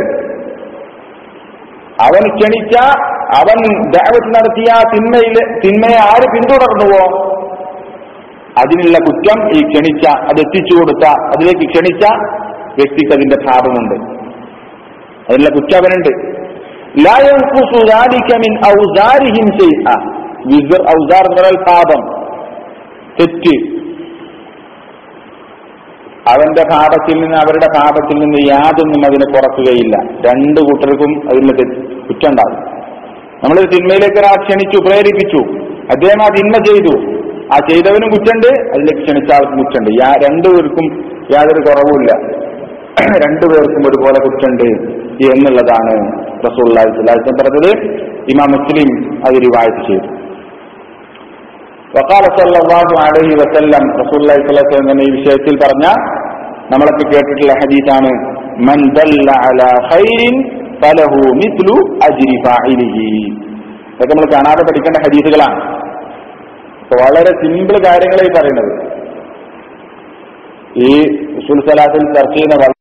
അവൻ ക്ഷണിച്ച അവൻ ദഅവത്ത് നടത്തിയ ആ തിന്മയിലെ തിന്മയെ ആര് പിന്തുടർന്നുവോ അതിനുള്ള കുറ്റം ഈ ക്ഷണിച്ച അത് എത്തിച്ചു കൊടുത്ത അതിലേക്ക് ക്ഷണിച്ച വ്യക്തിക്ക് അതിന്റെ പാപമുണ്ട് അതിനുള്ള കുറ്റം അവനുണ്ട് ലാ യൻഖുസു ذلك من أوزارهم شيئا. വിസ്ർ ഔസാർ എന്ന് പറഞ്ഞാൽ പാപം തെറ്റ് അവന്റെ പാപത്തിൽ നിന്ന് അവരുടെ പാപത്തിൽ നിന്ന് യാതൊന്നും അതിനെ കുറക്കുകയില്ല രണ്ടു കൂട്ടർക്കും അതിൽ കുറ്റം ഉണ്ടാകും നമ്മൾ തിന്മയിലേക്ക് ഒരാൾ ക്ഷണിച്ചു പ്രേരിപ്പിച്ചു അദ്ദേഹം ആ തിന്മ ചെയ്തു ആ ചെയ്തവനും കുറ്റുണ്ട് അതിലേക്ക് ക്ഷണിച്ച ആൾക്കും കുറ്റുണ്ട് യാ രണ്ടുപേർക്കും യാതൊരു കുറവുമില്ല രണ്ടുപേർക്കും ഒരുപോലെ കുറ്റുണ്ട് എന്നുള്ളതാണ് റസൂള്ളി സ്വലാസ്ലം പറഞ്ഞത് ഇമാം മുസ്ലിം അത് റിവായത്ത് ചെയ്തു വക്കാല സല്ലല്ലാഹു അലൈഹി വസല്ലം റസൂലുള്ളാഹി സ്വല്ലല്ലാഹു അലൈഹി വസല്ലം ഈ വിഷയത്തിൽ പറഞ്ഞ നമ്മളൊക്കെ കേട്ടിട്ടുള്ള ഹദീസാണ് മൻ ദല്ല അലാ ഖൈരിൻ ഫലഹു മിസ്ലു അജ്രി ഫാഇലിഹി ഇതൊക്കെ നമ്മൾ കാണാതെ പഠിക്കേണ്ട ഹദീസുകളാണ് അപ്പൊ വളരെ സിമ്പിൾ കാര്യങ്ങളായി പറയുന്നത് ഈ ഉസുൽ സലാത്തിൽ ചർച്ച ചെയ്യുന്ന വളരെ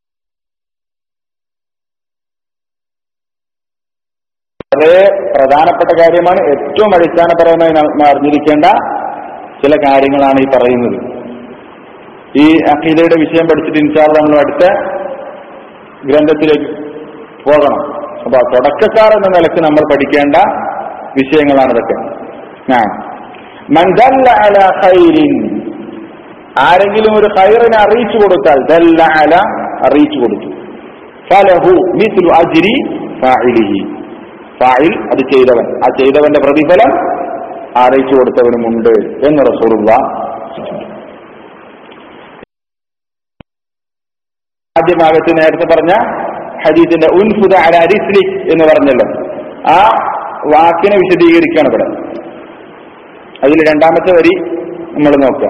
വളരെ പ്രധാനപ്പെട്ട കാര്യമാണ് ഏറ്റവും അടിസ്ഥാനപരമായി നാം അറിഞ്ഞിരിക്കേണ്ട ചില കാര്യങ്ങളാണ് ഈ പറയുന്നത് ഈ അഖീദയുടെ വിഷയം പഠിച്ചിട്ട് ഇൻഷാല് നമ്മൾ അടുത്ത ഗ്രന്ഥത്തിലേക്ക് പോകണം അപ്പൊ തുടക്കക്കാർ എന്ന നിലക്ക് നമ്മൾ പഠിക്കേണ്ട വിഷയങ്ങളാണ് ഇതൊക്കെ ആ മൻ ദല്ല അല ഖൈരിൻ ആരെങ്കിലും ഒരു ഖൈറിനെ അറിയിച്ചു കൊടുത്താൽ ദല്ല അല അറിയിച്ചു കൊടുത്തു ഫലഹു മിസ്ലു അജ്രി ഫാഇലിഹി ഫായിൽ അത് ചെയ്തവൻ ആ ചെയ്തവന്റെ പ്രതിഫലം അറിയിച്ചു കൊടുത്തവനുമുണ്ട് എന്ന് റസൂലുള്ള ആദ്യ ഭാഗത്ത് നേരത്തെ പറഞ്ഞ ഹദീസിന്റെ ഉൻഫുദ അല റിസ്ലി എന്ന് പറഞ്ഞല്ലോ ആ വാക്കിനെ വിശദീകരിക്കുകയാണ് ഇവിടെ അതിൽ രണ്ടാമത്തെ വരി നമ്മൾ നോക്കാം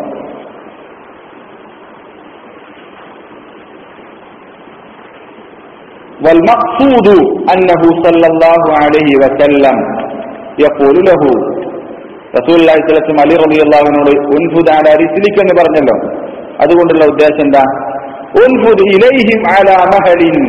والمقصود أنه صلى الله عليه وسلم يقول له റസൂൽ അള്ളാഹിസ്ലം അലി റബി അള്ളാഹുവിനോട് ഉൻഫുദ് അല റിസ്ലിക്ക് എന്ന് പറഞ്ഞല്ലോ അതുകൊണ്ടുള്ള ഉദ്ദേശം എന്താ ഉൻഫുദ് ഇലൈഹിം അല മഹലിൻ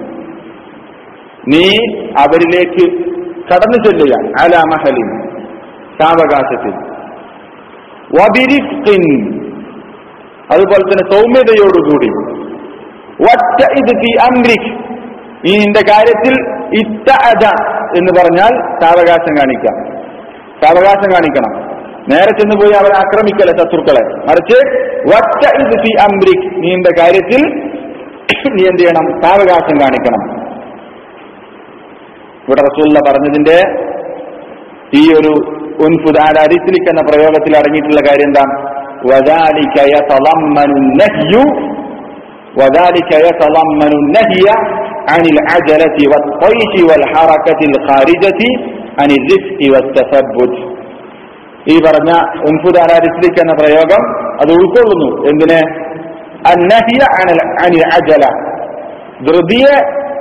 നീ അവരിലേക്ക് കടന്നു ചെല്ലുക അല മഹലിൻ സാവകാശത്തിൽ വബിരിഫ്ഖിൻ അതുപോലെ തന്നെ സൗമ്യതയോടുകൂടി ഒറ്റ ഇത് ഫി അംരിക് ഈ നിന്റെ കാര്യത്തിൽ ഇത്ത അജ എന്ന് പറഞ്ഞാൽ സാവകാശം കാണിക്കാം സാവകാശം കാണിക്കണം നേരെ ചെന്ന് പോയി അവരെ ആക്രമിക്കല ശത്രുക്കളെ മറിച്ച് ഒറ്റ ഇത് ഫി അംരിക് നീ നിന്റെ കാര്യത്തിൽ നീ എന്ത് ചെയ്യണം സാവകാശം കാണിക്കണം ഇവിടെ റസൂല്ല പറഞ്ഞതിന്റെ ഈ ഒരു ഉൻഫുദാല അരിസ്ലിക് എന്ന പ്രയോഗത്തിൽ അടങ്ങിയിട്ടുള്ള കാര്യം എന്താ وذلك يتضمن النهي وذلك يتضمن النهي عن العجلة والطيش والحركة الخارجة عن الرفق والتثبت ഈ പറഞ്ഞ ഉൻഫുദ് അനാരിസ്ലിക് എന്ന പ്രയോഗം അത് ഉൾക്കൊള്ളുന്നു എന്തിന് അന്നഹിയ അനിൽ അജല ധൃതിയെ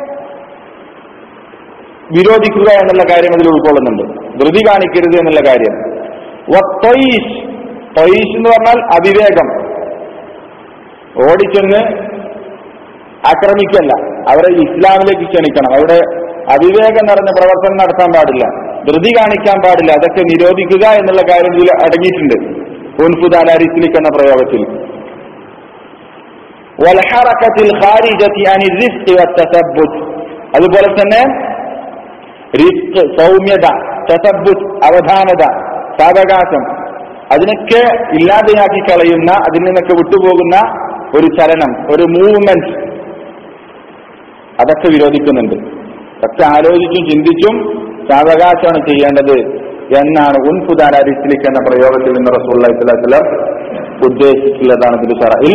വിരോധിക്കുക എന്നുള്ള കാര്യം അതിൽ ഉൾക്കൊള്ളുന്നുണ്ട് ധൃതി കാണിക്കരുത് എന്നുള്ള കാര്യം വത്തൊയ്ഷ് തൊയ്ഷ് എന്ന് പറഞ്ഞാൽ അവിവേകം ഓടിച്ചെന്ന് ആക്രമിക്കല്ല അവരെ ഇസ്ലാമിലേക്ക് ക്ഷണിക്കണം അവിടെ അവിവേകം നിറഞ്ഞ പ്രവർത്തനം നടത്താൻ പാടില്ല ധൃതി കാണിക്കാൻ പാടില്ല അതൊക്കെ നിരോധിക്കുക എന്നുള്ള കാര്യം ഇതിൽ അടങ്ങിയിട്ടുണ്ട് ഉൻഫുദ് അലാരിസ്ലിക് എന്ന പ്രയോഗത്തിൽ വൽഹറക്കത്തിൽ ഖാരിജത്തി അനി റിസ്ക് വത്തസബ്ബുത്ത് അതുപോലെ തന്നെ റിസ്ക് സൗമ്യത തസബ്ബുത്ത് അവധാനത സാവകാശം അതിനൊക്കെ ഇല്ലാതെയാക്കി കളയുന്ന അതിൽ നിന്നൊക്കെ വിട്ടുപോകുന്ന ഒരു ചലനം ഒരു മൂവ്മെന്റ് അതൊക്കെ വിരോധിക്കുന്നുണ്ട് ഒക്കെ ആലോചിച്ചും ചിന്തിച്ചും സാവകാശമാണ് ചെയ്യേണ്ടത് എന്നാണ് ഉൻഫുദാല റിസ്ലിക് എന്ന പ്രയോഗത്തിൽ നിന്ന് റസൂള്ള ഇസ്ലാസ്ലം ഉദ്ദേശിച്ചിട്ടുള്ളതാണ് ഇതിൽ ഷറയിൽ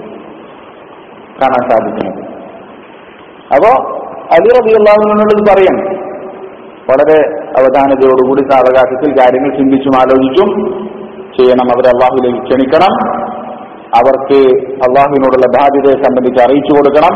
കാണാൻ സാധിക്കുന്നത് അപ്പോ അലി റബിയുള്ളതിനുള്ളത് പറയാം വളരെ അവധാനതയോടുകൂടി സാവകാശത്തിൽ കാര്യങ്ങൾ ചിന്തിച്ചും ആലോചിച്ചും ചെയ്യണം അവരെ അള്ളാഹുലേക്ക് ക്ഷണിക്കണം അവർക്ക് അള്ളാഹുവിനോടുള്ള ബാധ്യതയെ സംബന്ധിച്ച് അറിയിച്ചു കൊടുക്കണം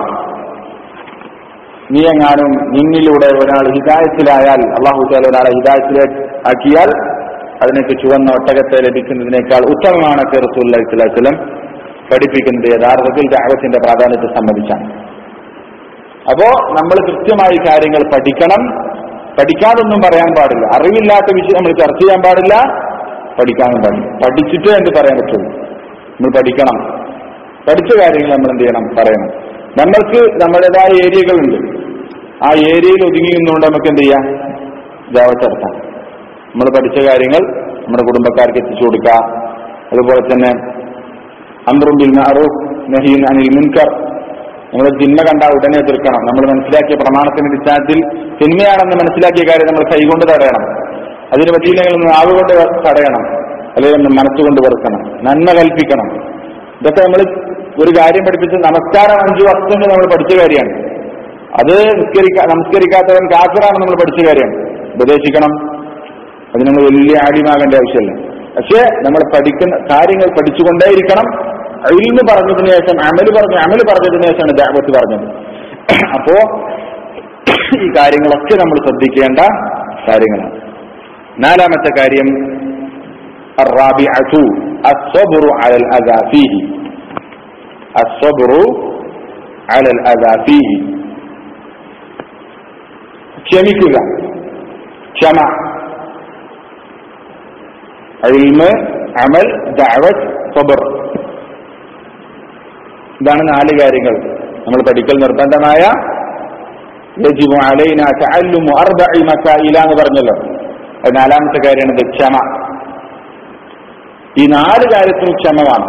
നീ എങ്ങാനും നിന്നിലൂടെ ഒരാൾ ഹിദായത്തിലായാൽ അള്ളാഹു താല ഒരാളെ ഹിദായത്തിലേക്ക് ആക്കിയാൽ അതിനൊക്കെ ചുവന്ന ഒട്ടകത്തെ ലഭിക്കുന്നതിനേക്കാൾ ഉത്തമമാണ് റസൂല്ലി സ്വലം പഠിപ്പിക്കുന്നത് യഥാർത്ഥത്തിൽ ദാവത്തിന്റെ പ്രാധാന്യത്തെ സംബന്ധിച്ചാണ് അപ്പോ നമ്മൾ കൃത്യമായി കാര്യങ്ങൾ പഠിക്കണം പഠിക്കാതൊന്നും പറയാൻ പാടില്ല അറിവില്ലാത്ത വിഷയം നമ്മൾ ചർച്ച ചെയ്യാൻ പാടില്ല പഠിക്കാനും പാടില്ല പഠിച്ചിട്ടേ എന്ത് പറയാൻ പറ്റുള്ളൂ നമ്മൾ പഠിക്കണം പഠിച്ച കാര്യങ്ങൾ നമ്മൾ എന്ത് ചെയ്യണം പറയണം നമ്മൾക്ക് നമ്മുടേതായ ഏരിയകളുണ്ട് ആ ഏരിയയിൽ ഒതുങ്ങി നിന്നുകൊണ്ട് നമുക്ക് എന്ത് ചെയ്യാം ജാവത്ത് നടത്താം നമ്മൾ പഠിച്ച കാര്യങ്ങൾ നമ്മുടെ കുടുംബക്കാർക്ക് എത്തിച്ചു കൊടുക്കുക അതുപോലെ തന്നെ അമ്രും ബിൽ മഅറൂഫ് നഹീൻ അനിൽ മുൻകർ നമ്മൾ തിന്മ കണ്ട ഉടനെ എതിർക്കണം നമ്മൾ മനസ്സിലാക്കിയ പ്രമാണത്തിന്റെ അടിസ്ഥാനത്തിൽ തിന്മയാണെന്ന് മനസ്സിലാക്കിയ കാര്യം നമ്മൾ കൈകൊണ്ട് തടയണം അതിന് പറ്റിയില്ലെങ്കിൽ നാവുകൊണ്ട് തടയണം അല്ലെങ്കിൽ നമ്മൾ മനസ്സുകൊണ്ട് വെറുക്കണം നന്മ കൽപ്പിക്കണം ഇതൊക്കെ നമ്മൾ ഒരു കാര്യം പഠിപ്പിച്ച് നമസ്കാരം അഞ്ചു വർഷങ്ങൾ നമ്മൾ പഠിച്ച കാര്യമാണ് അത് നിസ്കരിക്കാ നമസ്കരിക്കാത്തവൻ കാഫിറാണ് നമ്മൾ പഠിച്ച കാര്യം ഉപദേശിക്കണം അത് നമ്മൾ വലിയ ആടിമാകേണ്ട ആവശ്യമില്ല പക്ഷേ നമ്മൾ പഠിക്കുന്ന കാര്യങ്ങൾ പഠിച്ചുകൊണ്ടേയിരിക്കണം ഇൽമ് പറഞ്ഞതിന് ശേഷം അമല് പറഞ്ഞു അമല് പറഞ്ഞതിന് ശേഷമാണ് ദാവത്ത് പറഞ്ഞത് അപ്പോ ഈ കാര്യങ്ങളൊക്കെ നമ്മൾ ശ്രദ്ധിക്കേണ്ട കാര്യങ്ങളാണ് നാലാമത്തെ കാര്യം الرابعة الصبر على الأذى فيه الصبر على الأذى فيه ക്ഷമിക്കുക ക്ഷമ ഇൽമ് അമൽ ദഅവത്ത് സബർ ഇതാണ് നാല് കാര്യങ്ങൾ നമ്മൾ പഠിക്കൽ നിർബന്ധമായ യജിബു അലൈന തഅല്ലുമു അർബഇ മസായില എന്ന് പറഞ്ഞല്ലോ അത് നാലാമത്തെ കാര്യമാണ് ഇത് ക്ഷമ ഈ നാല് കാര്യത്തിനും ക്ഷമ വേണം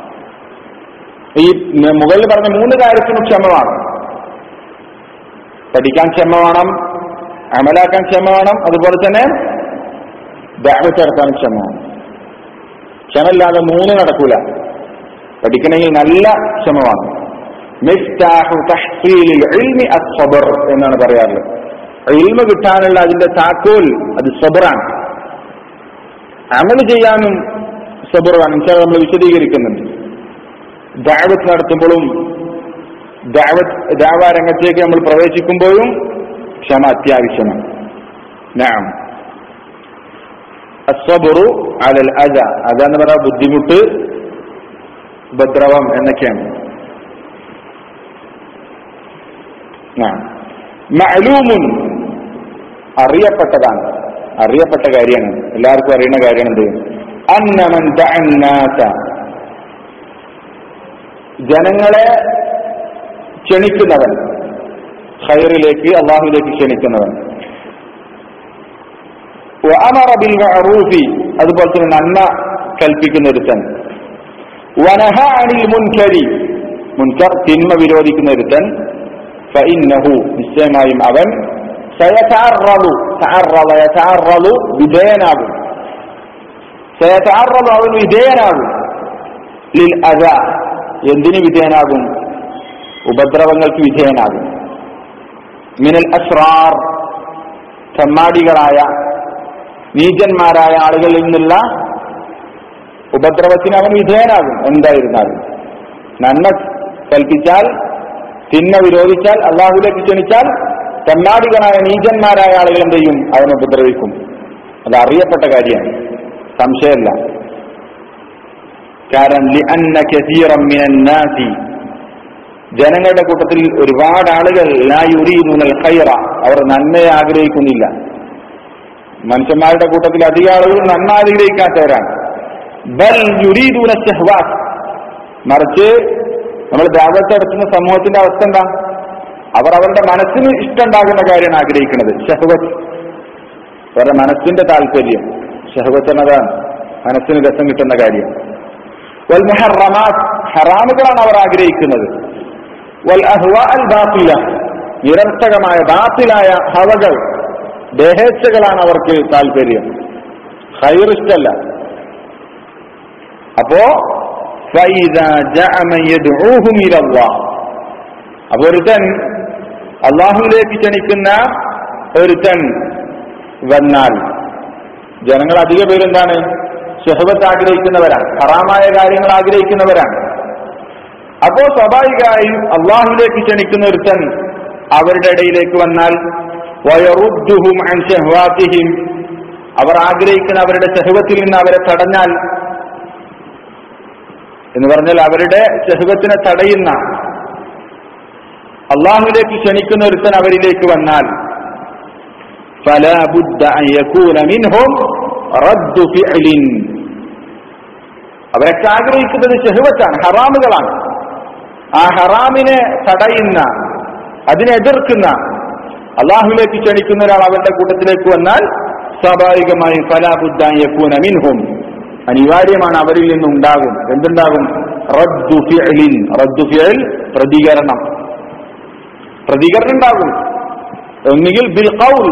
ഈ മുകളിൽ പറഞ്ഞ മൂന്ന് കാര്യത്തിനും ക്ഷമ വേണം പഠിക്കാൻ ക്ഷമ വേണം അമലാക്കാൻ ക്ഷമ വേണം അതുപോലെ തന്നെ ദാവത്ത് നടത്താൻ ക്ഷമ വേണം ക്ഷമയില്ലാതെ മൂന്ന് നടക്കൂല പഠിക്കണമെങ്കിൽ നല്ല ക്ഷമ വേണം മിഫ്താഹു തഹ്സീലിൽ ഇൽമി അസ്സബർ എന്നാണ് പറയാറുള്ളത് ഇൽമ കിട്ടാനുള്ള അതിന്റെ താക്കോൽ അത് സബറാണ് അമൽ ചെയ്യാനും സബറാണ് ഇൻഷാ നമ്മൾ വിശദീകരിക്കുന്നുണ്ട് ദാവത്ത് നടത്തുമ്പോഴും ദാവത്ത് ദാവ രംഗത്തേക്ക് നമ്മൾ പ്രവേശിക്കുമ്പോഴും ക്ഷമ അത്യാവശ്യമാണ് നാം അസ്വബുറു അലൽ അജ അതെന്ന് പറയാ ബുദ്ധിമുട്ട് ഉപദ്രവം എന്നൊക്കെയാണ് മഅലൂമുൻ അറിയപ്പെട്ടതാണ് അറിയപ്പെട്ട കാര്യമാണ് എല്ലാവർക്കും അറിയുന്ന കാര്യമാണ് എന്ത് അന്നമൻ ദഅന്നാസ ജനങ്ങളെ ക്ഷണിക്കുന്നവൻ ഖൈറിലേക്ക് അള്ളാഹുവിലേക്ക് ക്ഷണിക്കുന്നവൻ വഅമറ ബിൽ മഅറൂഫി അതുപോലെ തന്നെ നന്മ കൽപ്പിക്കുന്ന ഒരുത്തൻ വനഹ അനിൽ മുൻകരി മുൻകർ തിന്മ വിരോധിക്കുന്ന ഒരുത്തൻ ഫഇന്നഹു നിശ്ചയമായും അവൻ സയതഅറളു തഅറള യതഅറളു വിധേയനാകും സയതഅറളു അവൻ വിധേയനാകും ലിൽ അദ എന്തിന് വിധേയനാകും ഉപദ്രവങ്ങൾക്ക് വിധേയനാകും മിനൽ അസ്റാർ ചമ്മാടികളായ നീചന്മാരായ ആളുകളിൽ നിന്നുള്ള ഉപദ്രവത്തിന് അവൻ വിധേയനാകും എന്തായിരുന്നാലും നന്മ കൽപ്പിച്ചാൽ തിന്മ വിരോധിച്ചാൽ അള്ളാഹുലേക്ക് ക്ഷണിച്ചാൽ ചമ്മാടികളായ നീചന്മാരായ ആളുകൾ എന്ത് ചെയ്യും അവനെ ഉപദ്രവിക്കും അത് അറിയപ്പെട്ട കാര്യമാണ് സംശയമല്ല കാരണം ലിഅന്ന കസീറം മിനൻ നാസി ജനങ്ങളുടെ കൂട്ടത്തിൽ ഒരുപാട് ആളുകൾ ലാ യുരീദുനൽ ഖൈറ അവർ നന്മയെ ആഗ്രഹിക്കുന്നില്ല മനുഷ്യന്മാരുടെ കൂട്ടത്തിൽ അധിക ആളുകൾ നന്മ ആഗ്രഹിക്കാത്തവരാണ് ബൽ യുരീദൂന ഷഹ്വാസ് മറിച്ച് നമ്മൾ ദാവത്ത് നടത്തുന്ന സമൂഹത്തിന്റെ അവസ്ഥ എന്താ അവർ അവരുടെ മനസ്സിന് ഇഷ്ടമുണ്ടാകുന്ന കാര്യമാണ് ആഗ്രഹിക്കുന്നത് ഷഹ്വത്ത് അവരുടെ മനസ്സിന്റെ താല്പര്യം ഷഹ്വത്ത് എന്നതാണ് മനസ്സിന് രസം കിട്ടുന്ന കാര്യം വൽ മുഹറമാത്ത് ഹറാമുകളാണ് അവർ ആഗ്രഹിക്കുന്നത് വൽ അഹ്വാ അൽ ബാത്തില നിരർത്ഥകമായ ബാത്തിലായ ഹവകൾ ദേഹേച്ഛകളാണ് അവർക്ക് താല്പര്യം ഹൈർ ഇഷ്ടല്ല അപ്പോ فإذا جاء من يدعوهم إلى الله അപ്പൊ ഒരുത്തൻ അള്ളാഹുവിലേക്ക് ക്ഷണിക്കുന്ന ഒരുത്തൻ വന്നാൽ ജനങ്ങൾ അധിക പേരെന്താണ് ഷഹബത്ത് ആഗ്രഹിക്കുന്നവരാണ് ഹറാമായ കാര്യങ്ങൾ ആഗ്രഹിക്കുന്നവരാണ് അപ്പോ സ്വാഭാവികമായും അള്ളാഹുലേക്ക് ക്ഷണിക്കുന്ന ഒരുത്തൻ അവരുടെ ഇടയിലേക്ക് വന്നാൽ വയറുദ്ദുഹും അൻ ഷഹ്വാത്തിഹിം അവർ ആഗ്രഹിക്കുന്ന അവരുടെ ഷഹബത്തിൽ നിന്ന് അവരെ തടഞ്ഞാൽ എന്ന് പറഞ്ഞാൽ അവരുടെ ഷഹബത്തിനെ തടയുന്ന അള്ളാഹുലേക്ക് ക്ഷണിക്കുന്ന ഒരുത്തൻ അവരിലേക്ക് വന്നാൽ فلا بد أن يكون منهم رد فعل അവരൊക്കെ ആഗ്രഹിക്കുന്നത് ഷഹുവത്താണ് ഹറാമുകളാണ് ആ ഹറാമിനെ തടയുന്ന അതിനെ എതിർക്കുന്ന അള്ളാഹുലേക്ക് ക്ഷണിക്കുന്ന ഒരാൾ അവരുടെ കൂട്ടത്തിലേക്ക് വന്നാൽ സ്വാഭാവികമായും ഫലാബുദ്ദാൻ യക്കൂന മിൻഹും അനിവാര്യമാണ് അവരിൽ നിന്നുണ്ടാകും എന്തുണ്ടാകും റദ്ദു ഫിഅലിൻ റദ്ദു ഫിഅൽ പ്രതികരണം പ്രതികരണം ഉണ്ടാകും ഒന്നുകിൽ ബിൽ ഖൗൽ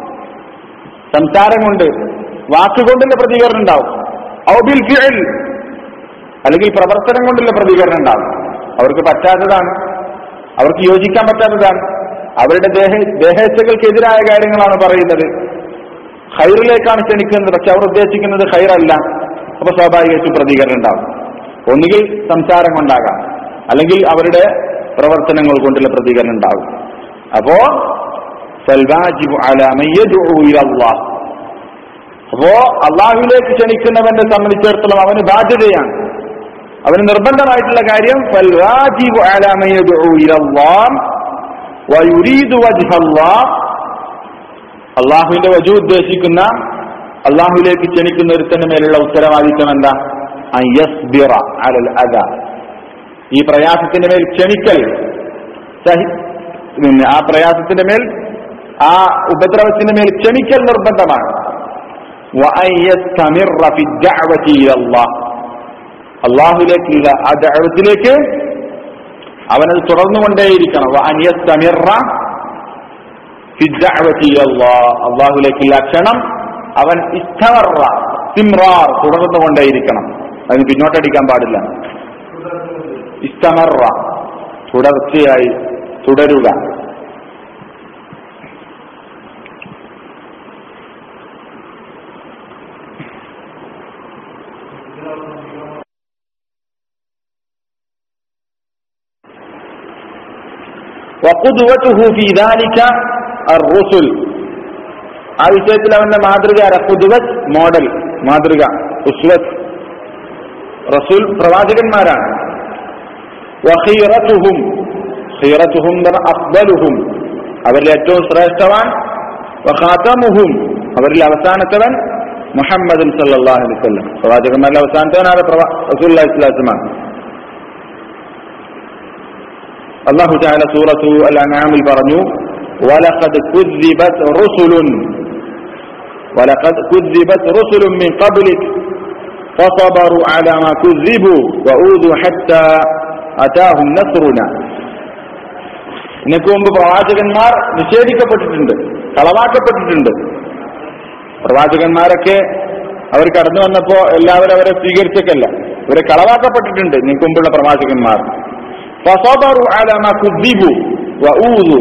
സംസാരം കൊണ്ട് വാക്കുകൊണ്ടുള്ള പ്രതികരണം ഉണ്ടാവും ഔ ബിൽ ഫിഅൽ അല്ലെങ്കിൽ പ്രവർത്തനം കൊണ്ടുള്ള പ്രതികരണം ഉണ്ടാവും അവർക്ക് പറ്റാത്തതാണ് അവർക്ക് യോജിക്കാൻ പറ്റാത്തതാണ് അവരുടെ ദേഹ ദേഹേച്ഛകൾക്കെതിരായ കാര്യങ്ങളാണ് പറയുന്നത് ഹൈറിലേക്കാണ് ക്ഷണിക്കുന്നത് പക്ഷെ അവർ ഉദ്ദേശിക്കുന്നത് ഹൈറല്ല അപ്പൊ സ്വാഭാവികമായിട്ടും പ്രതികരണം ഉണ്ടാവും ഒന്നുകിൽ സംസാരം കൊണ്ടാകാം അല്ലെങ്കിൽ അവരുടെ പ്രവർത്തനങ്ങൾ കൊണ്ടുള്ള പ്രതികരണം ഉണ്ടാവും അപ്പോ സൽവാജിബു അലാ മൻ യദ്ഉ ഇല അല്ലാഹ് അപ്പോ അള്ളാഹുവിലേക്ക് ക്ഷണിക്കുന്നവനെ സംബന്ധിച്ചിടത്തോളം അവന് ബാധ്യതയാണ് അവന് നിർബന്ധമായിട്ടുള്ള കാര്യം ഫൽവാജിബു അലാ മൻ യദ്ഉ ഇല അല്ലാഹ് വയുരീദു വജ്ഹ അല്ലാഹ് അള്ളാഹുവിന്റെ വജു ഉദ്ദേശിക്കുന്ന അള്ളാഹുവിലേക്ക് ക്ഷണിക്കുന്ന ഒരുത്തന്റെ മേലുള്ള ഉത്തരവാദിത്വം എന്താ അയ്യസ്ബിറ അലൽ അദ ഈ പ്രയാസത്തിന്റെ മേൽ ക്ഷണിക്കൽ സഹി- പിന്നെ ആ പ്രയാസത്തിന്റെ മേൽ ആ ഉപദ്രവത്തിന്റെ മേൽ ക്ഷണിക്കൽ നിർബന്ധമാണ് وأن يستمر في الدعوة إلى الله അള്ളാഹുലേക്കുള്ള ആ ദഅവത്തിലേക്ക് അവനത് തുടർന്നുകൊണ്ടേയിരിക്കണം وأن يستمر في الدعوة إلى الله അള്ളാഹുലേക്കുള്ള ക്ഷണം അവൻ ഇസ്തമറ സിംറാർ തുടർന്നുകൊണ്ടേയിരിക്കണം അതിന് പിന്നോട്ടടിക്കാൻ പാടില്ല ഇസ്തമറ തുടർച്ചയായി തുടരുക وقدوته في ذلك الرسل ആ വിഷയത്തിൽ അവന്റെ മാതൃക കുതുവത് മോഡൽ മാതൃക ഉസ്വത്ത് റസൂൽ പ്രവാചകന്മാരാണ് വഖീറത്തുഹും ഖീറത്തുഹും എന്ന് പറഞ്ഞാൽ അഫ്ദലുഹും അവരിൽ ഏറ്റവും ശ്രേഷ്ഠവാൻ വഖാതമുഹും അവരിൽ അവസാനത്തവൻ മുഹമ്മദ് സല്ലല്ലാഹു അലൈഹി വസല്ലം പ്രവാചകന്മാരിൽ അവസാനത്തവനാണ് പ്രവാ- റസൂലുള്ളാഹി സ്വല്ലല്ലാഹു അലൈഹി വസല്ലം അള്ളാഹു താല സൂറത്തു അൽ അനാമിൽ പറഞ്ഞു വലഖദ് കുദ്ദിബത് റുസുലുൻ വലഖദ് കുദ്ദിബത് റുസുലുൻ മിൻ ഖബ്ലിക് فصبروا على ما كذبوا وأوذوا حتى أتاهم نصرنا ഇതിനു മുമ്പ് പ്രവാചകന്മാർ നിഷേധിക്കപ്പെട്ടിട്ടുണ്ട് കളവാക്കപ്പെട്ടിട്ടുണ്ട് പ്രവാചകന്മാരൊക്കെ അവർ കടന്നു വന്നപ്പോ എല്ലാവരും അവരെ സ്വീകരിച്ചൊക്കെയല്ല ഇവരെ കളവാക്കപ്പെട്ടിട്ടുണ്ട് നിങ്ങൾക്ക് മുമ്പുള്ള പ്രവാചകന്മാർ فصبروا على ما كذبوا وأوذوا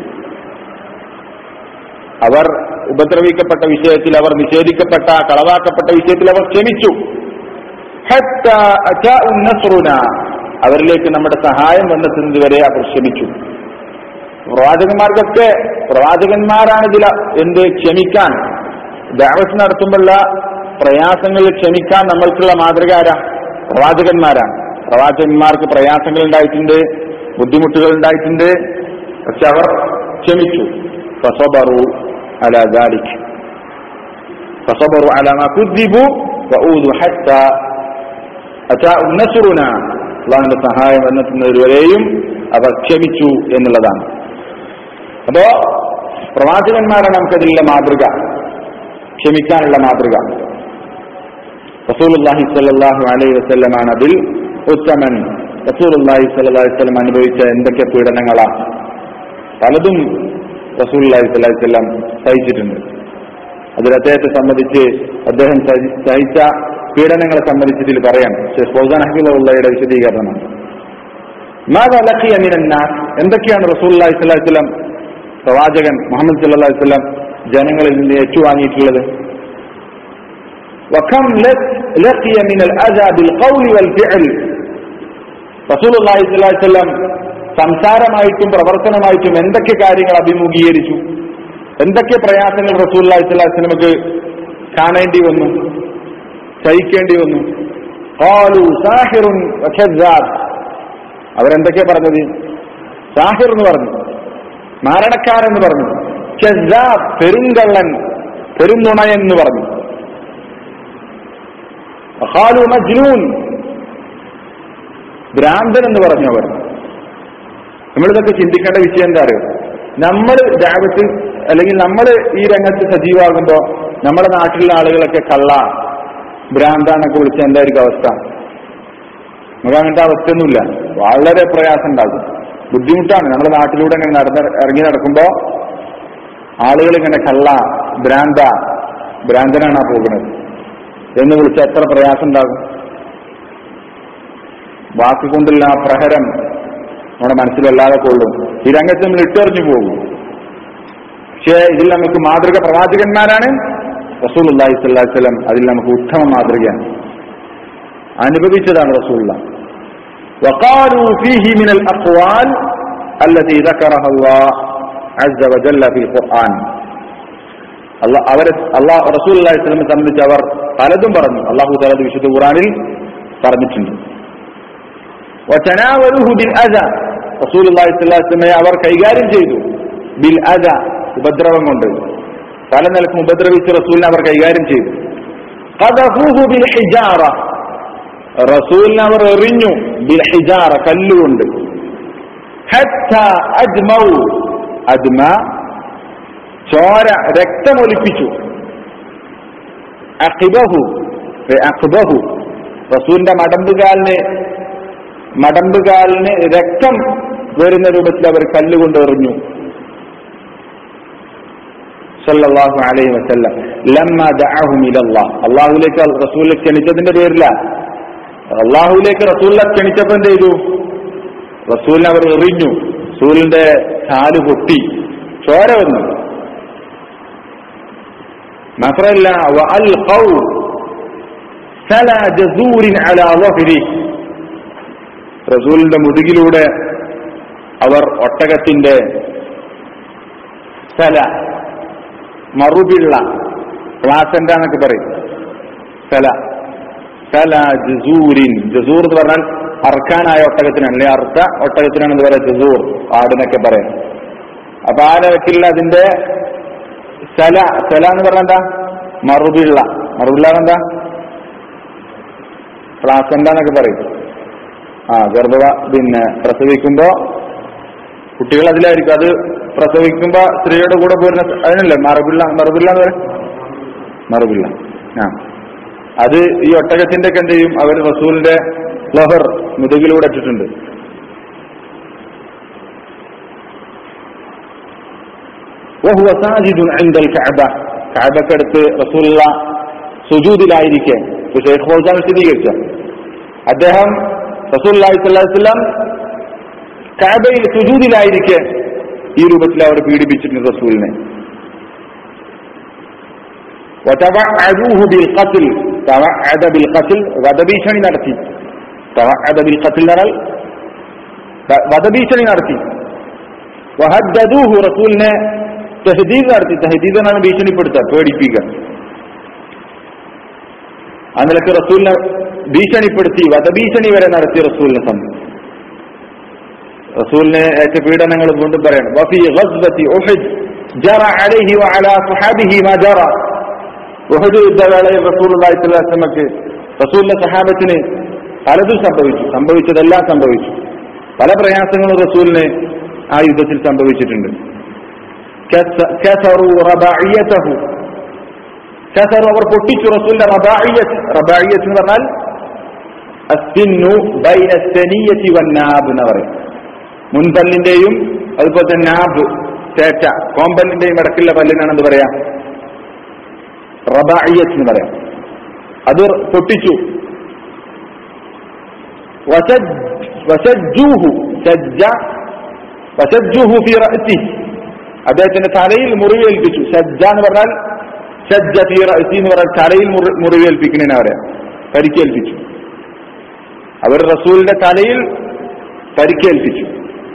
അവർ ഉപദ്രവിക്കപ്പെട്ട വിഷയത്തിൽ അവർ നിഷേധിക്കപ്പെട്ട കളവാക്കപ്പെട്ട വിഷയത്തിൽ അവർ ക്ഷമിച്ചു ഹത്താ അജാഉ നസ്റുന. അവരിലേക്ക് നമ്മുടെ സഹായം വന്നെത്തുന്നത് വരെ അവർ ക്ഷമിച്ചു പ്രവാചകന്മാർക്കൊക്കെ പ്രവാചകന്മാരാണ് ഇതിൽ എന്ത് ക്ഷമിക്കാൻ ദാവസ് നടത്തുമ്പോഴുള്ള പ്രയാസങ്ങളിൽ ക്ഷമിക്കാൻ നമ്മൾക്കുള്ള മാതൃക ആരാ പ്രവാചകന്മാരാണ് പ്രവാചകന്മാർക്ക് പ്രയാസങ്ങൾ ഉണ്ടായിട്ടുണ്ട് ബുദ്ധിമുട്ടുകൾ ഉണ്ടായിട്ടുണ്ട് പക്ഷെ അവർ ക്ഷമിച്ചു ഫസബറു അല ദാലിക് ഫസബറു അല മാ കുദ്ദിബു വഊദു ഹത്താ അജാഉ നസ്റുന അള്ളാഹുവിന്റെ സഹായം എന്നെത്തുന്നതുവരെയും അവർ ക്ഷമിച്ചു എന്നുള്ളതാണ് അപ്പോ പ്രവാചകന്മാരാണ് നമുക്കതിലുള്ള മാതൃക ക്ഷമിക്കാനുള്ള മാതൃക റസൂലുള്ളാഹി സ്വല്ലല്ലാഹു അലൈഹി വസല്ലമാണ് അതിൽ ഉത്തമൻ റസൂലുള്ളാഹി സ്വല്ലല്ലാഹു അലൈഹി വസല്ലം അനുഭവിച്ച എന്തൊക്കെ പീഡനങ്ങളാ പലതും റസൂലുള്ളാഹി സ്വല്ലല്ലാഹു അലൈഹി വസല്ലം സഹിച്ചിട്ടുണ്ട് അതിൽ അദ്ദേഹത്തെ സംബന്ധിച്ച് അദ്ദേഹം സഹി- സഹിച്ച പീഡനങ്ങളെ സംബന്ധിച്ചതിൽ പറയാം ഷെയ്ഖ് ഫൗസാൻ ഹബീബുള്ളയുടെ വിശദീകരണമാണ് മാതാ ലഖിയ മിനന്നാസ് എന്തൊക്കെയാണ് റസൂലുള്ളാഹി സ്വല്ലല്ലാഹു അലൈഹി വസല്ലം പ്രവാചകൻ മുഹമ്മദ് സല്ലല്ലാഹു അലൈഹി വസല്ലം ജനങ്ങളിൽ നിന്ന് ഏറ്റുവാങ്ങിയിട്ടുള്ളത് وكم لك- لقي من الأذى بالقول والفعل റസൂലുള്ളാഹി സ്വല്ലല്ലാഹു അലൈഹി വസല്ലം സംസാരമായിട്ടും പ്രവർത്തനമായിട്ടും എന്തൊക്കെ കാര്യങ്ങൾ അഭിമുഖീകരിച്ചു എന്തൊക്കെ പ്രയാസങ്ങൾ റസൂലുള്ളാഹി സ്വല്ലല്ലാഹു അലൈഹി വസല്ലമക്ക് കാണേണ്ടി വന്നു സഹിക്കേണ്ടി വന്നു ഖാലു സാഹിറുൻ വകദ്ദാബ് അവരെന്തൊക്കെ പറഞ്ഞത് സാഹിർ എന്ന് പറഞ്ഞു മാരണക്കാരെന്ന് പറഞ്ഞു കദ്ദാബ് പെരുങ്കള്ളൻ പെരുന്നുണയൻ എന്ന് പറഞ്ഞു ഖാലു മജ്നൂൻ ഭ്രാന്തൻ എന്ന് പറഞ്ഞു അവർ നമ്മളിതൊക്കെ ചിന്തിക്കേണ്ട വിഷയം എന്താ അറിയോ നമ്മൾ രാഗത്ത് അല്ലെങ്കിൽ നമ്മൾ ഈ രംഗത്ത് സജീവമാകുമ്പോ നമ്മുടെ നാട്ടിലുള്ള ആളുകളൊക്കെ കള്ള ഭ്രാന്താന്നൊക്കെ വിളിച്ച എന്തായിരിക്കും അവസ്ഥ നമുക്ക് അങ്ങനത്തെ അവസ്ഥയൊന്നുമില്ല വളരെ പ്രയാസം ഉണ്ടാകും ബുദ്ധിമുട്ടാണ് നമ്മുടെ നാട്ടിലൂടെ ഇങ്ങനെ നടന്ന് ഇറങ്ങി നടക്കുമ്പോ ആളുകൾ ഇങ്ങനെ കള്ള ഭ്രാന്ത ഭ്രാന്തനാണ് ആ പോകുന്നത് എന്ന് വിളിച്ച എത്ര പ്രയാസം ഉണ്ടാകും വാക്കുകൊണ്ടുള്ള ആ പ്രഹരം നമ്മുടെ മനസ്സിലല്ലാതെ കൊള്ളും ഈ രംഗത്ത് നമ്മൾ ഇട്ടെറിഞ്ഞു പോകും പക്ഷേ ഇതിൽ നമുക്ക് മാതൃക പ്രവാചകന്മാരാണ് റസൂൽ അള്ളാഹി സ്വല്ലാഹി സ്വലം അതിൽ നമുക്ക് ഉത്തമ മാതൃകയാണ് അനുഭവിച്ചതാണ് റസൂള്ള وقالوا فيه من الأقوال التي ذكرها الله عز وجل في القرآن അല്ല അവരെ അള്ളാഹ് റസൂൽ അള്ളാഹി സ്വലമെ സംബന്ധിച്ച് അവർ പലതും പറഞ്ഞു അള്ളാഹു തലത് വിശുദ്ധ ഖുറാനിൽ പറഞ്ഞിട്ടുണ്ട് وتناولوه بالأذى റസൂൽ അള്ളാഹി സ്വലാസ്ലമെ അവർ കൈകാര്യം ചെയ്തു ബിൽ അദ ഉപദ്രവം കൊണ്ട് പല നിലക്കും ഉപദ്രവിച്ച് റസൂലിനെ അവർ കൈകാര്യം ചെയ്തു قذفوه بالحجارة റസൂലിനെ അവർ എറിഞ്ഞു ബിൽ ഹിജാറ കല്ലുകൊണ്ട് حتى أدموا അദ്മ ചോര രക്തമൊലിപ്പിച്ചു അഖിബഹു ഏ, അഖ്ബഹു റസൂലിന്റെ മടമ്പുകാലിന് മടമ്പുകാലിന് രക്തം വരുന്ന രൂപത്തിൽ അവർ കല്ലുകൊണ്ട് എറിഞ്ഞു സല്ലല്ലാഹു അലൈഹി വസല്ലം ലമ്മ ദഅഹും ഇലല്ലാഹ് അള്ളാഹുലേക്ക് റസൂലിനെ ക്ഷണിച്ചതിന്റെ പേരില അള്ളാഹുലേക്ക് റസൂലിനെ ക്ഷണിച്ചപ്പോ എന്ത് ചെയ്തു റസൂലിനെ അവർ എറിഞ്ഞു റസൂലിന്റെ കാല് പൊട്ടി ചോര വന്നു മാത്രമല്ല വഅൽഖൗ സലാ ജസൂരിൻ അലാ ളഹ്രി റസൂലിന്റെ മുതുകിലൂടെ അവർ ഒട്ടകത്തിന്റെ സല മറുപിള്ള പ്ലാസന്റ എന്നൊക്കെ പറയും സല സല ജസൂരിൻ ജസൂർ എന്ന് പറഞ്ഞാൽ അർക്കാനായ ഒട്ടകത്തിനാണ് അല്ലെ അർത്ത ഒട്ടകത്തിനാണ് എന്ന് പറയാം ജസൂർ ആടിനൊക്കെ പറയാം അപ്പൊ ആ നിലക്കിൽ അതിന്റെ സല സല എന്ന് പറഞ്ഞാൽ എന്താ മറുപിള്ള മറുപിള്ള എന്താ പ്ലാസന്റ എന്നൊക്കെ പറയും ആ ഗർഭ പിന്നെ പ്രസവിക്കുമ്പോ കുട്ടികൾ അതിലായിരിക്കും അത് പ്രസവിക്കുമ്പോ സ്ത്രീയുടെ കൂടെ പോരുന്ന അതിനല്ലേ മറുപിള്ള മറുപിള്ള എന്ന് പറയും മറുപിള്ള ആ അത് ഈ ഒട്ടകത്തിന്റെ ഒക്കെ എന്ത് ചെയ്യും അവർ റസൂലിന്റെ ലഹർ മുതുകിലൂടെ ഇട്ടിട്ടുണ്ട് وهو ساجد عند الكعبة കഅബക്കടുത്ത് റസൂലുള്ള സുജൂദിലായിരിക്കെ ഷെയ്ഖ് ഫൗസാൻ വിശദീകരിച്ച അദ്ദേഹം റസൂലുള്ളാഹി സ്വല്ലല്ലാഹു അലൈഹി വസല്ലം കഅബയിൽ സുജൂദിലായിരിക്കെ ഈ രൂപത്തിൽ അവർ പീഡിപ്പിച്ചിട്ടുണ്ട് റസൂലിനെ وتوعدوه بالقتل توعد بالقتل വധഭീഷണി നടത്തി توعد بالقتل എന്നാൽ വധഭീഷണി നടത്തി വഹദ്ദദൂഹു റസൂലിനെ തെഹദീദ് നടത്തി തെഹദീദ് എന്നാണ് ഭീഷണിപ്പെടുത്തുക പേടിപ്പിക്കുക ആ നിലക്ക് റസൂലിനെ ഭീഷണിപ്പെടുത്തി വധഭീഷണി വരെ നടത്തി റസൂലിനെ സംബന്ധിച്ചു റസൂലിനെ ഏറ്റ പീഡനങ്ങൾ വീണ്ടും പറയണം വഫി ഗസ്വത്തി ഉഹദ് ജറ അലൈഹി വഅലാ സുഹാബിഹി മാ ജറ ഉഹദ് യുദ്ധവേളയിൽ റസൂലുള്ളാഹി സ്വല്ലല്ലാഹു അലൈഹി വസല്ലമക്ക് റസൂലിന്റെ സഹാബത്തിന് പലതും സംഭവിച്ചു സംഭവിച്ചതെല്ലാം സംഭവിച്ചു പല പ്രയാസങ്ങളും റസൂലിന് ആ യുദ്ധത്തിൽ സംഭവിച്ചിട്ടുണ്ട് കസറു റബാഇയതഹു കസറു അവർ പൊട്ടിച്ചു റസൂലിന്റെ റബാഇയത്ത് റബാഇയത്ത് എന്ന് പറഞ്ഞാൽ അസ്തിന്നു ബൈന സനിയത്തി വന്നാബ് എന്ന് പറയും മുൻപല്ലിന്റെയും അതുപോലെ തന്നെ നാബ് തേറ്റ കോമ്പല്ലിന്റെയും ഇടക്കുള്ള പല്ലിനാണ് എന്ത് പറയാ റബാഇയത്ത് എന്ന് പറയാം അത് പൊട്ടിച്ചു വസജ്ജൂഹു സജ്ജ വസജ്ജൂഹു ഫി റഅസി അദ്ദേഹത്തിന്റെ തലയിൽ മുറിവേൽപ്പിച്ചു സജ്ജ എന്ന് പറഞ്ഞാൽ സജ്ജ ഫി റഅസി എന്ന് പറഞ്ഞാൽ തലയിൽ മുറി- മുറിവേൽപ്പിക്കുന്നതിനെ പറയാം പരിക്കേൽപ്പിച്ചു അവർ റസൂലിന്റെ തലയിൽ പരിക്കേൽപ്പിച്ചു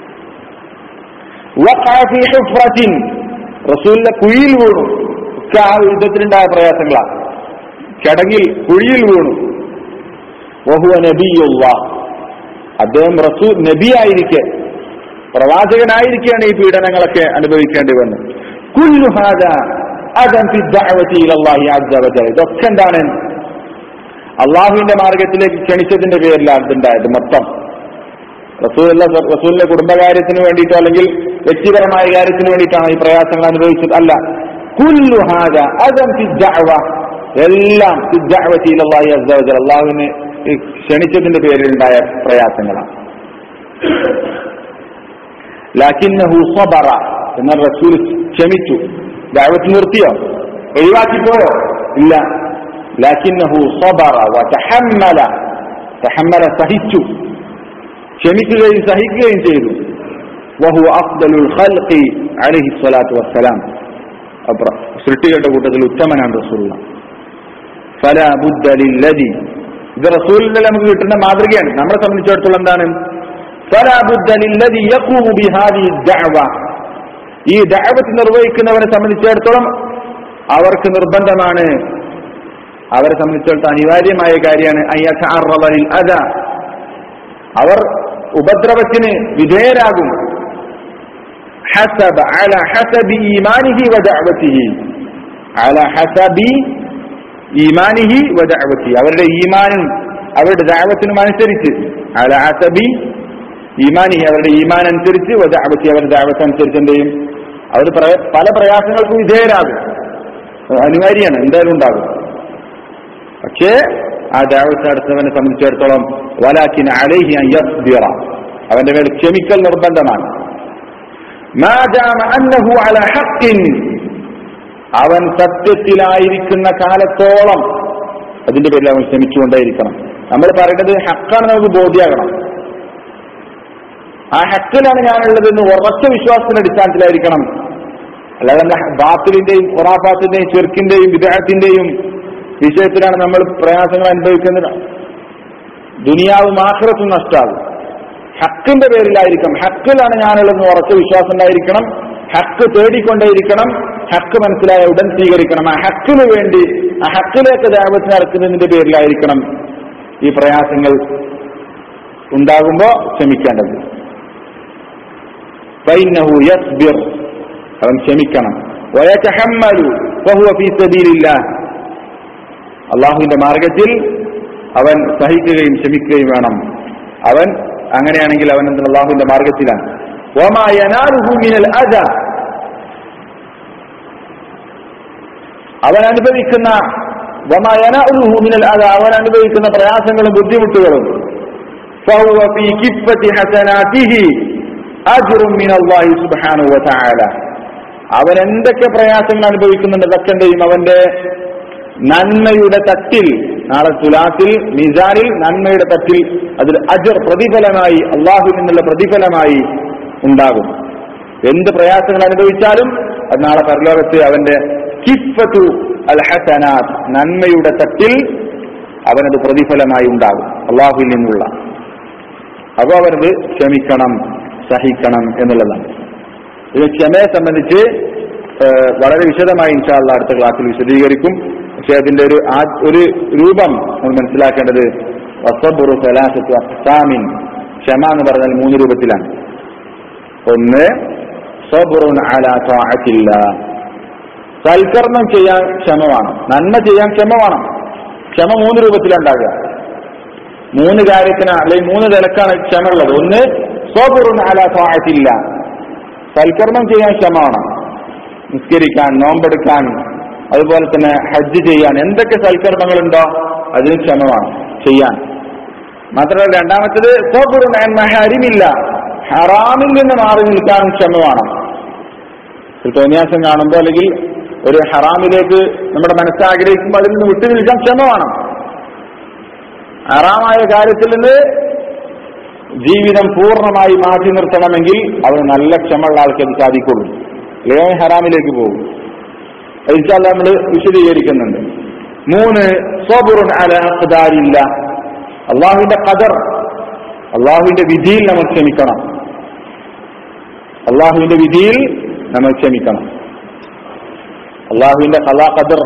വഖഅ ഫീ ഹുഫ്റത്തിൻ റസൂലിന്റെ കുഴിയിൽ വീണു ഒക്കെ ആ യുദ്ധത്തിലുണ്ടായ പ്രയാസങ്ങളാണ് കിടങ്ങിൽ കുഴിയിൽ വീണു വഹുവ നബിയുള്ള അദ്ദേഹം റസൂൽ നബിയായിരിക്കെ പ്രവാചകനായിരിക്കെയാണ് ഈ പീഡനങ്ങളൊക്കെ അനുഭവിക്കേണ്ടി വന്നത് കുല്ലു ഹാദ അദം ഫി ദഅവതി ഇലല്ലാഹി അസ്സ വജൽ ഇതൊക്കെ എന്താണ് അള്ളാഹുവിന്റെ മാർഗത്തിലേക്ക് ക്ഷണിച്ചതിന്റെ പേരിലാണ് ഇതുണ്ടായത് മൊത്തം റസൂലുള്ള റസൂലിന്റെ കുടുംബകാര്യത്തിന് വേണ്ടിയിട്ടോ അല്ലെങ്കിൽ വ്യക്തിപരമായ കാര്യത്തിന് വേണ്ടിയിട്ടാണ് ഈ പ്രയാസങ്ങൾ അനുഭവിച്ചത് അല്ല കുല്ലു ഹാദ അദം ഫി ദഅവ എല്ലാം ഫി ദഅവതി ഇലല്ലാഹി അസ്സ വജൽ അള്ളാഹുവിനെ ഈ ക്ഷണിച്ചതിന്റെ പേരിൽ ഉണ്ടായ പ്രയാസങ്ങളാണ് ലാക്കിന്നഹു സബറ എന്നാൽ റസൂൽ ക്ഷമിച്ചു ദഅവത്ത് നിർത്തിയോ ഒഴിവാക്കിപ്പോയോ ഇല്ല ലാക്കിന്നഹു സബറ വതഹമ്മല തഹമ്മല സഹിച്ചു ക്ഷമിക്കുകയും സഹിക്കുകയും ചെയ്തു വഹു അഫ്ദലുൽ ഖൽഖി അലൈഹി സ്വലാത്തു വസ്സലാം അപ്പുറം സൃഷ്ടികളുടെ കൂട്ടത്തിൽ ഉത്തമനാണ് റസൂലുള്ള ഫലാ ബുദ്ദ ലില്ലദി ഇത് റസൂലിന്റെ നമുക്ക് കിട്ടുന്ന മാതൃകയാണ് നമ്മളെ സംബന്ധിച്ചിടത്തോളം എന്താണ് ഫലാ ബുദ്ദ ലില്ലദി യഖൂമു ബിഹാദിഹി ദഅവ ഈ ദഅവത്ത് നിർവഹിക്കുന്നവരെ സംബന്ധിച്ചിടത്തോളം അവർക്ക് നിർബന്ധമാണ് അവരെ സംബന്ധിച്ചിടത്തോളം അനിവാര്യമായ കാര്യമാണ് അയ്യൽ അത അവർ ഉപദ്രവത്തിന് വിധേയരാകും حسب على حسب إيمانه ودعوته على حسب ഈമാനിഹി വദഅവതി അവരുടെ ഈമാനും അവരുടെ ദഅവത്തിനും അനുസരിച്ച് അല ഹസബി ഈമാനിഹി അവരുടെ ഈമാൻ അനുസരിച്ച് വദഅവതി അവരുടെ ദഅവത്ത് അനുസരിച്ച് എന്ത് ചെയ്യും അവർ പ്രയ- പല പ്രയാസങ്ങൾക്കും വിധേയരാകും അത് അനിവാര്യമാണ് എന്തായാലും ഉണ്ടാകും പക്ഷേ ആ ദാവത്ത് നടത്തുന്നവനെ സംബന്ധിച്ചിടത്തോളം വലാക്കിൻ അലൈഹി അൻ യസ്ബിറ അവന്റെ മേൽ ക്ഷമിക്കൽ നിർബന്ധമാണ് മാ ദാമ അന്നഹു അല ഹഖ്ഇൻ അവൻ സത്യത്തിലായിരിക്കുന്ന കാലത്തോളം അതിന്റെ പേരിൽ അവൻ ക്ഷമിച്ചുകൊണ്ടേയിരിക്കണം നമ്മൾ പറയുന്നത് ഹക്കാണ് നമുക്ക് ബോധ്യമാകണം ആ ഹക്കിലാണ് ഞാനുള്ളതെന്ന് ഉറച്ച വിശ്വാസത്തിന്റെ അടിസ്ഥാനത്തിലായിരിക്കണം അല്ലാതെ നമ്മുടെ ബാത്തിലിന്റെയും ഖുറാഫാത്തിന്റെയും ചെറുക്കിന്റെയും വിദേഹത്തിന്റെയും വിഷയത്തിലാണ് നമ്മൾ പ്രയാസങ്ങൾ അനുഭവിക്കുന്നത് ദുനിയാവും ആഖിറത്തും നഷ്ടാവും ഹക്കിന്റെ പേരിലായിരിക്കണം ഹക്കിലാണ് ഞാനുള്ളതെന്ന് ഉറച്ച വിശ്വാസം ഉണ്ടായിരിക്കണം ഹക്ക് തേടിക്കൊണ്ടേയിരിക്കണം ഹക്ക് മനസ്സിലായ ഉടൻ സ്വീകരിക്കണം ആ ഹക്കിന് വേണ്ടി ആ ഹക്കിലേക്ക് ദാവത്ത് നടക്കുന്നതിന്റെ പേരിലായിരിക്കണം ഈ പ്രയാസങ്ങൾ ഉണ്ടാകുമ്പോ ക്ഷമിക്കേണ്ടത് ഫൈനഹു യസ്ബിർ അവൻ ക്ഷമിക്കണം വയതഹമ്മലു വഹുവ ഫീ സബീലില്ലാഹ് അള്ളാഹുവിന്റെ മാർഗത്തിൽ അവൻ സഹിക്കുകയും ക്ഷമിക്കുകയും വേണം അവൻ അങ്ങനെയാണെങ്കിൽ അവൻ എന്ത് അള്ളാഹുവിന്റെ മാർഗത്തിലാണ് വമാ യനാലുഹു മിനൽ അദ അവൻ അനുഭവിക്കുന്ന വമാ യനാലുഹു മിനൽ അദ അവൻ അനുഭവിക്കുന്ന പ്രയാസങ്ങളും ബുദ്ധിമുട്ടുകളും ഫഹുവ ഫീ കിഫ്ഫത്തി ഹസനാതിഹി അജ്റും മിനല്ലാഹി സുബ്ഹാനഹു വതആല അവൻ എന്തൊക്കെ പ്രയാസങ്ങൾ അനുഭവിക്കുന്നുണ്ട് അതൊക്കെയും അവന്റെ നന്മയുടെ തട്ടിൽ നാളെ തുലാത്തിൽ മിസാനിൽ നന്മയുടെ തട്ടിൽ അതിൽ അജർ പ്രതിഫലമായി അള്ളാഹുവിൽ നിന്നുള്ള പ്രതിഫലമായി ഉണ്ടാകും എന്ത് പ്രയാസങ്ങൾ അനുഭവിച്ചാലും അത് നാളെ പരലോകത്ത് അവന്റെ കിഫത്തു അൽ ഹസനാത്ത് നന്മയുടെ തട്ടിൽ അവനത് പ്രതിഫലമായി ഉണ്ടാകും അള്ളാഹുവിൽ നിന്നുള്ള അപ്പോൾ അവനത് ക്ഷമിക്കണം സഹിക്കണം എന്നുള്ളതാണ് ഇത് ക്ഷമയെ സംബന്ധിച്ച് ഏഹ്, വളരെ വിശദമായി ഇൻഷാല്ല അടുത്ത ക്ലാസ്സിൽ വിശദീകരിക്കും പക്ഷെ അതിന്റെ ഒരു ആ- ഒരു രൂപം നമ്മൾ മനസ്സിലാക്കേണ്ടത് വസബുറു സലാസത്തു അസ്താമിൻ ക്ഷമ എന്ന് പറഞ്ഞാൽ മൂന്ന് രൂപത്തിലാണ് ഒന്ന് സബുറുൻ അലാ ത്വാഅത്തില്ല സൽക്കർമ്മം ചെയ്യാൻ ക്ഷമ വേണം നന്മ ചെയ്യാൻ ക്ഷമ വേണം ക്ഷമ മൂന്ന് രൂപത്തിലുണ്ടാകുക മൂന്ന് കാര്യത്തിന് അല്ലെങ്കിൽ മൂന്ന് നിലക്കാണ് ക്ഷമ ഉള്ളത് ഒന്ന് സബുറുൻ അലാ ത്വാഅത്തില്ല സൽക്കർമ്മം ചെയ്യാൻ ക്ഷമ വേണം നിസ്കരിക്കാൻ നോമ്പെടുക്കാൻ അതുപോലെ തന്നെ ഹജ്ജ് ചെയ്യാൻ എന്തൊക്കെ സൽക്കർമ്മങ്ങളുണ്ടോ അതിന് ക്ഷമ വേണം ചെയ്യാൻ മാത്രമല്ല രണ്ടാമത്തത് സബുറുൻ അൻ മഹരിമില്ല ഹറാമിൽ നിന്ന് മാറി നിൽക്കാൻ ക്ഷമ വേണം ഒരു തോന്നിയാസം കാണുമ്പോൾ അല്ലെങ്കിൽ ഒരു ഹറാമിലേക്ക് നമ്മുടെ മനസ്സാഗ്രഹിക്കുമ്പോൾ അതിൽ നിന്ന് വിട്ടു നിൽക്കാൻ ക്ഷമ വേണം ഹറാമായ കാര്യത്തിൽ നിന്ന് ജീവിതം പൂർണ്ണമായി മാറ്റി നിർത്തണമെങ്കിൽ അവന് നല്ല ക്ഷമയുള്ള ആൾക്ക് അത് സാധിക്കുള്ളൂ അല്ലെങ്കിൽ ഹറാമിലേക്ക് പോകും ഇൻഷാല്ല നമ്മൾ വിശദീകരിക്കുന്നുണ്ട് മൂന്ന് സോബുറുൻ അല അഖ്ദാരില്ല അള്ളാഹുവിന്റെ ഖദർ അള്ളാഹുവിന്റെ വിധിയിൽ നമ്മൾ ക്ഷമിക്കണം അള്ളാഹുവിന്റെ വിധിയിൽ നമ്മൾ ക്ഷമിക്കണം അള്ളാഹുവിന്റെ കലാ ഖദർ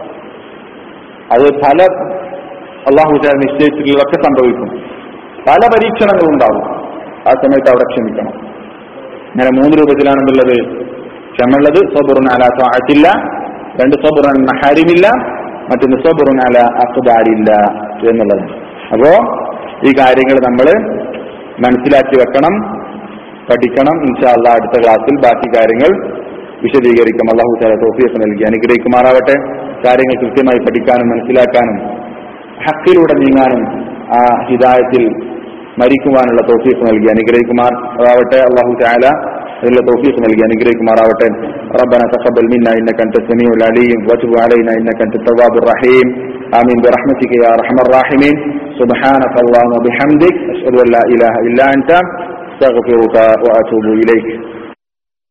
അത് പല അള്ളാഹു താല നിശ്ചയിച്ചിട്ടുള്ളതൊക്കെ സംഭവിക്കും പല പരീക്ഷണങ്ങളും ഉണ്ടാവും ആ സമയത്ത് അവിടെ ക്ഷമിക്കണം അങ്ങനെ മൂന്ന് രൂപത്തിലാണെന്നുള്ളത് ക്ഷമയുള്ളത് സബുറിന് അല താഴ്ത്തില്ല രണ്ട് സബുറിന് മഹാരിമില്ല മറ്റൊന്ന് സബുറിന് അല അക്കുദാരില്ല എന്നുള്ളത് അപ്പോ ഈ കാര്യങ്ങൾ നമ്മൾ മനസ്സിലാക്കി വെക്കണം പഠിക്കണം ഇൻഷാല്ല അടുത്ത ക്ലാസ്സിൽ ബാക്കി കാര്യങ്ങൾ വിശദീകരിക്കും അള്ളാഹു താല തോഫിയൊക്കെ നൽകി അനുഗ്രഹിക്കുമാറാവട്ടെ കാര്യങ്ങൾ കൃത്യമായി പഠിക്കാനും മനസ്സിലാക്കാനും ഹക്കിലൂടെ നീങ്ങാനും ആ ഹിദായത്തിൽ മരിക്കുവാനുള്ള തോഫീഫ് നൽകി അനുഗ്രഹിക്കുമാറാവട്ടെ അള്ളാഹു താല അതിനുള്ള തോഫീഫ് നൽകി അനുഗ്രഹിക്കുമാറാവട്ടെ ربنا تقبل منا انك انت السميع العليم وتب علينا انك انت التواب الرحيم امين برحمتك يا ارحم الراحمين سبحانك اللهم وبحمدك اشهد ان لا اله الا انت استغفرك واتوب اليك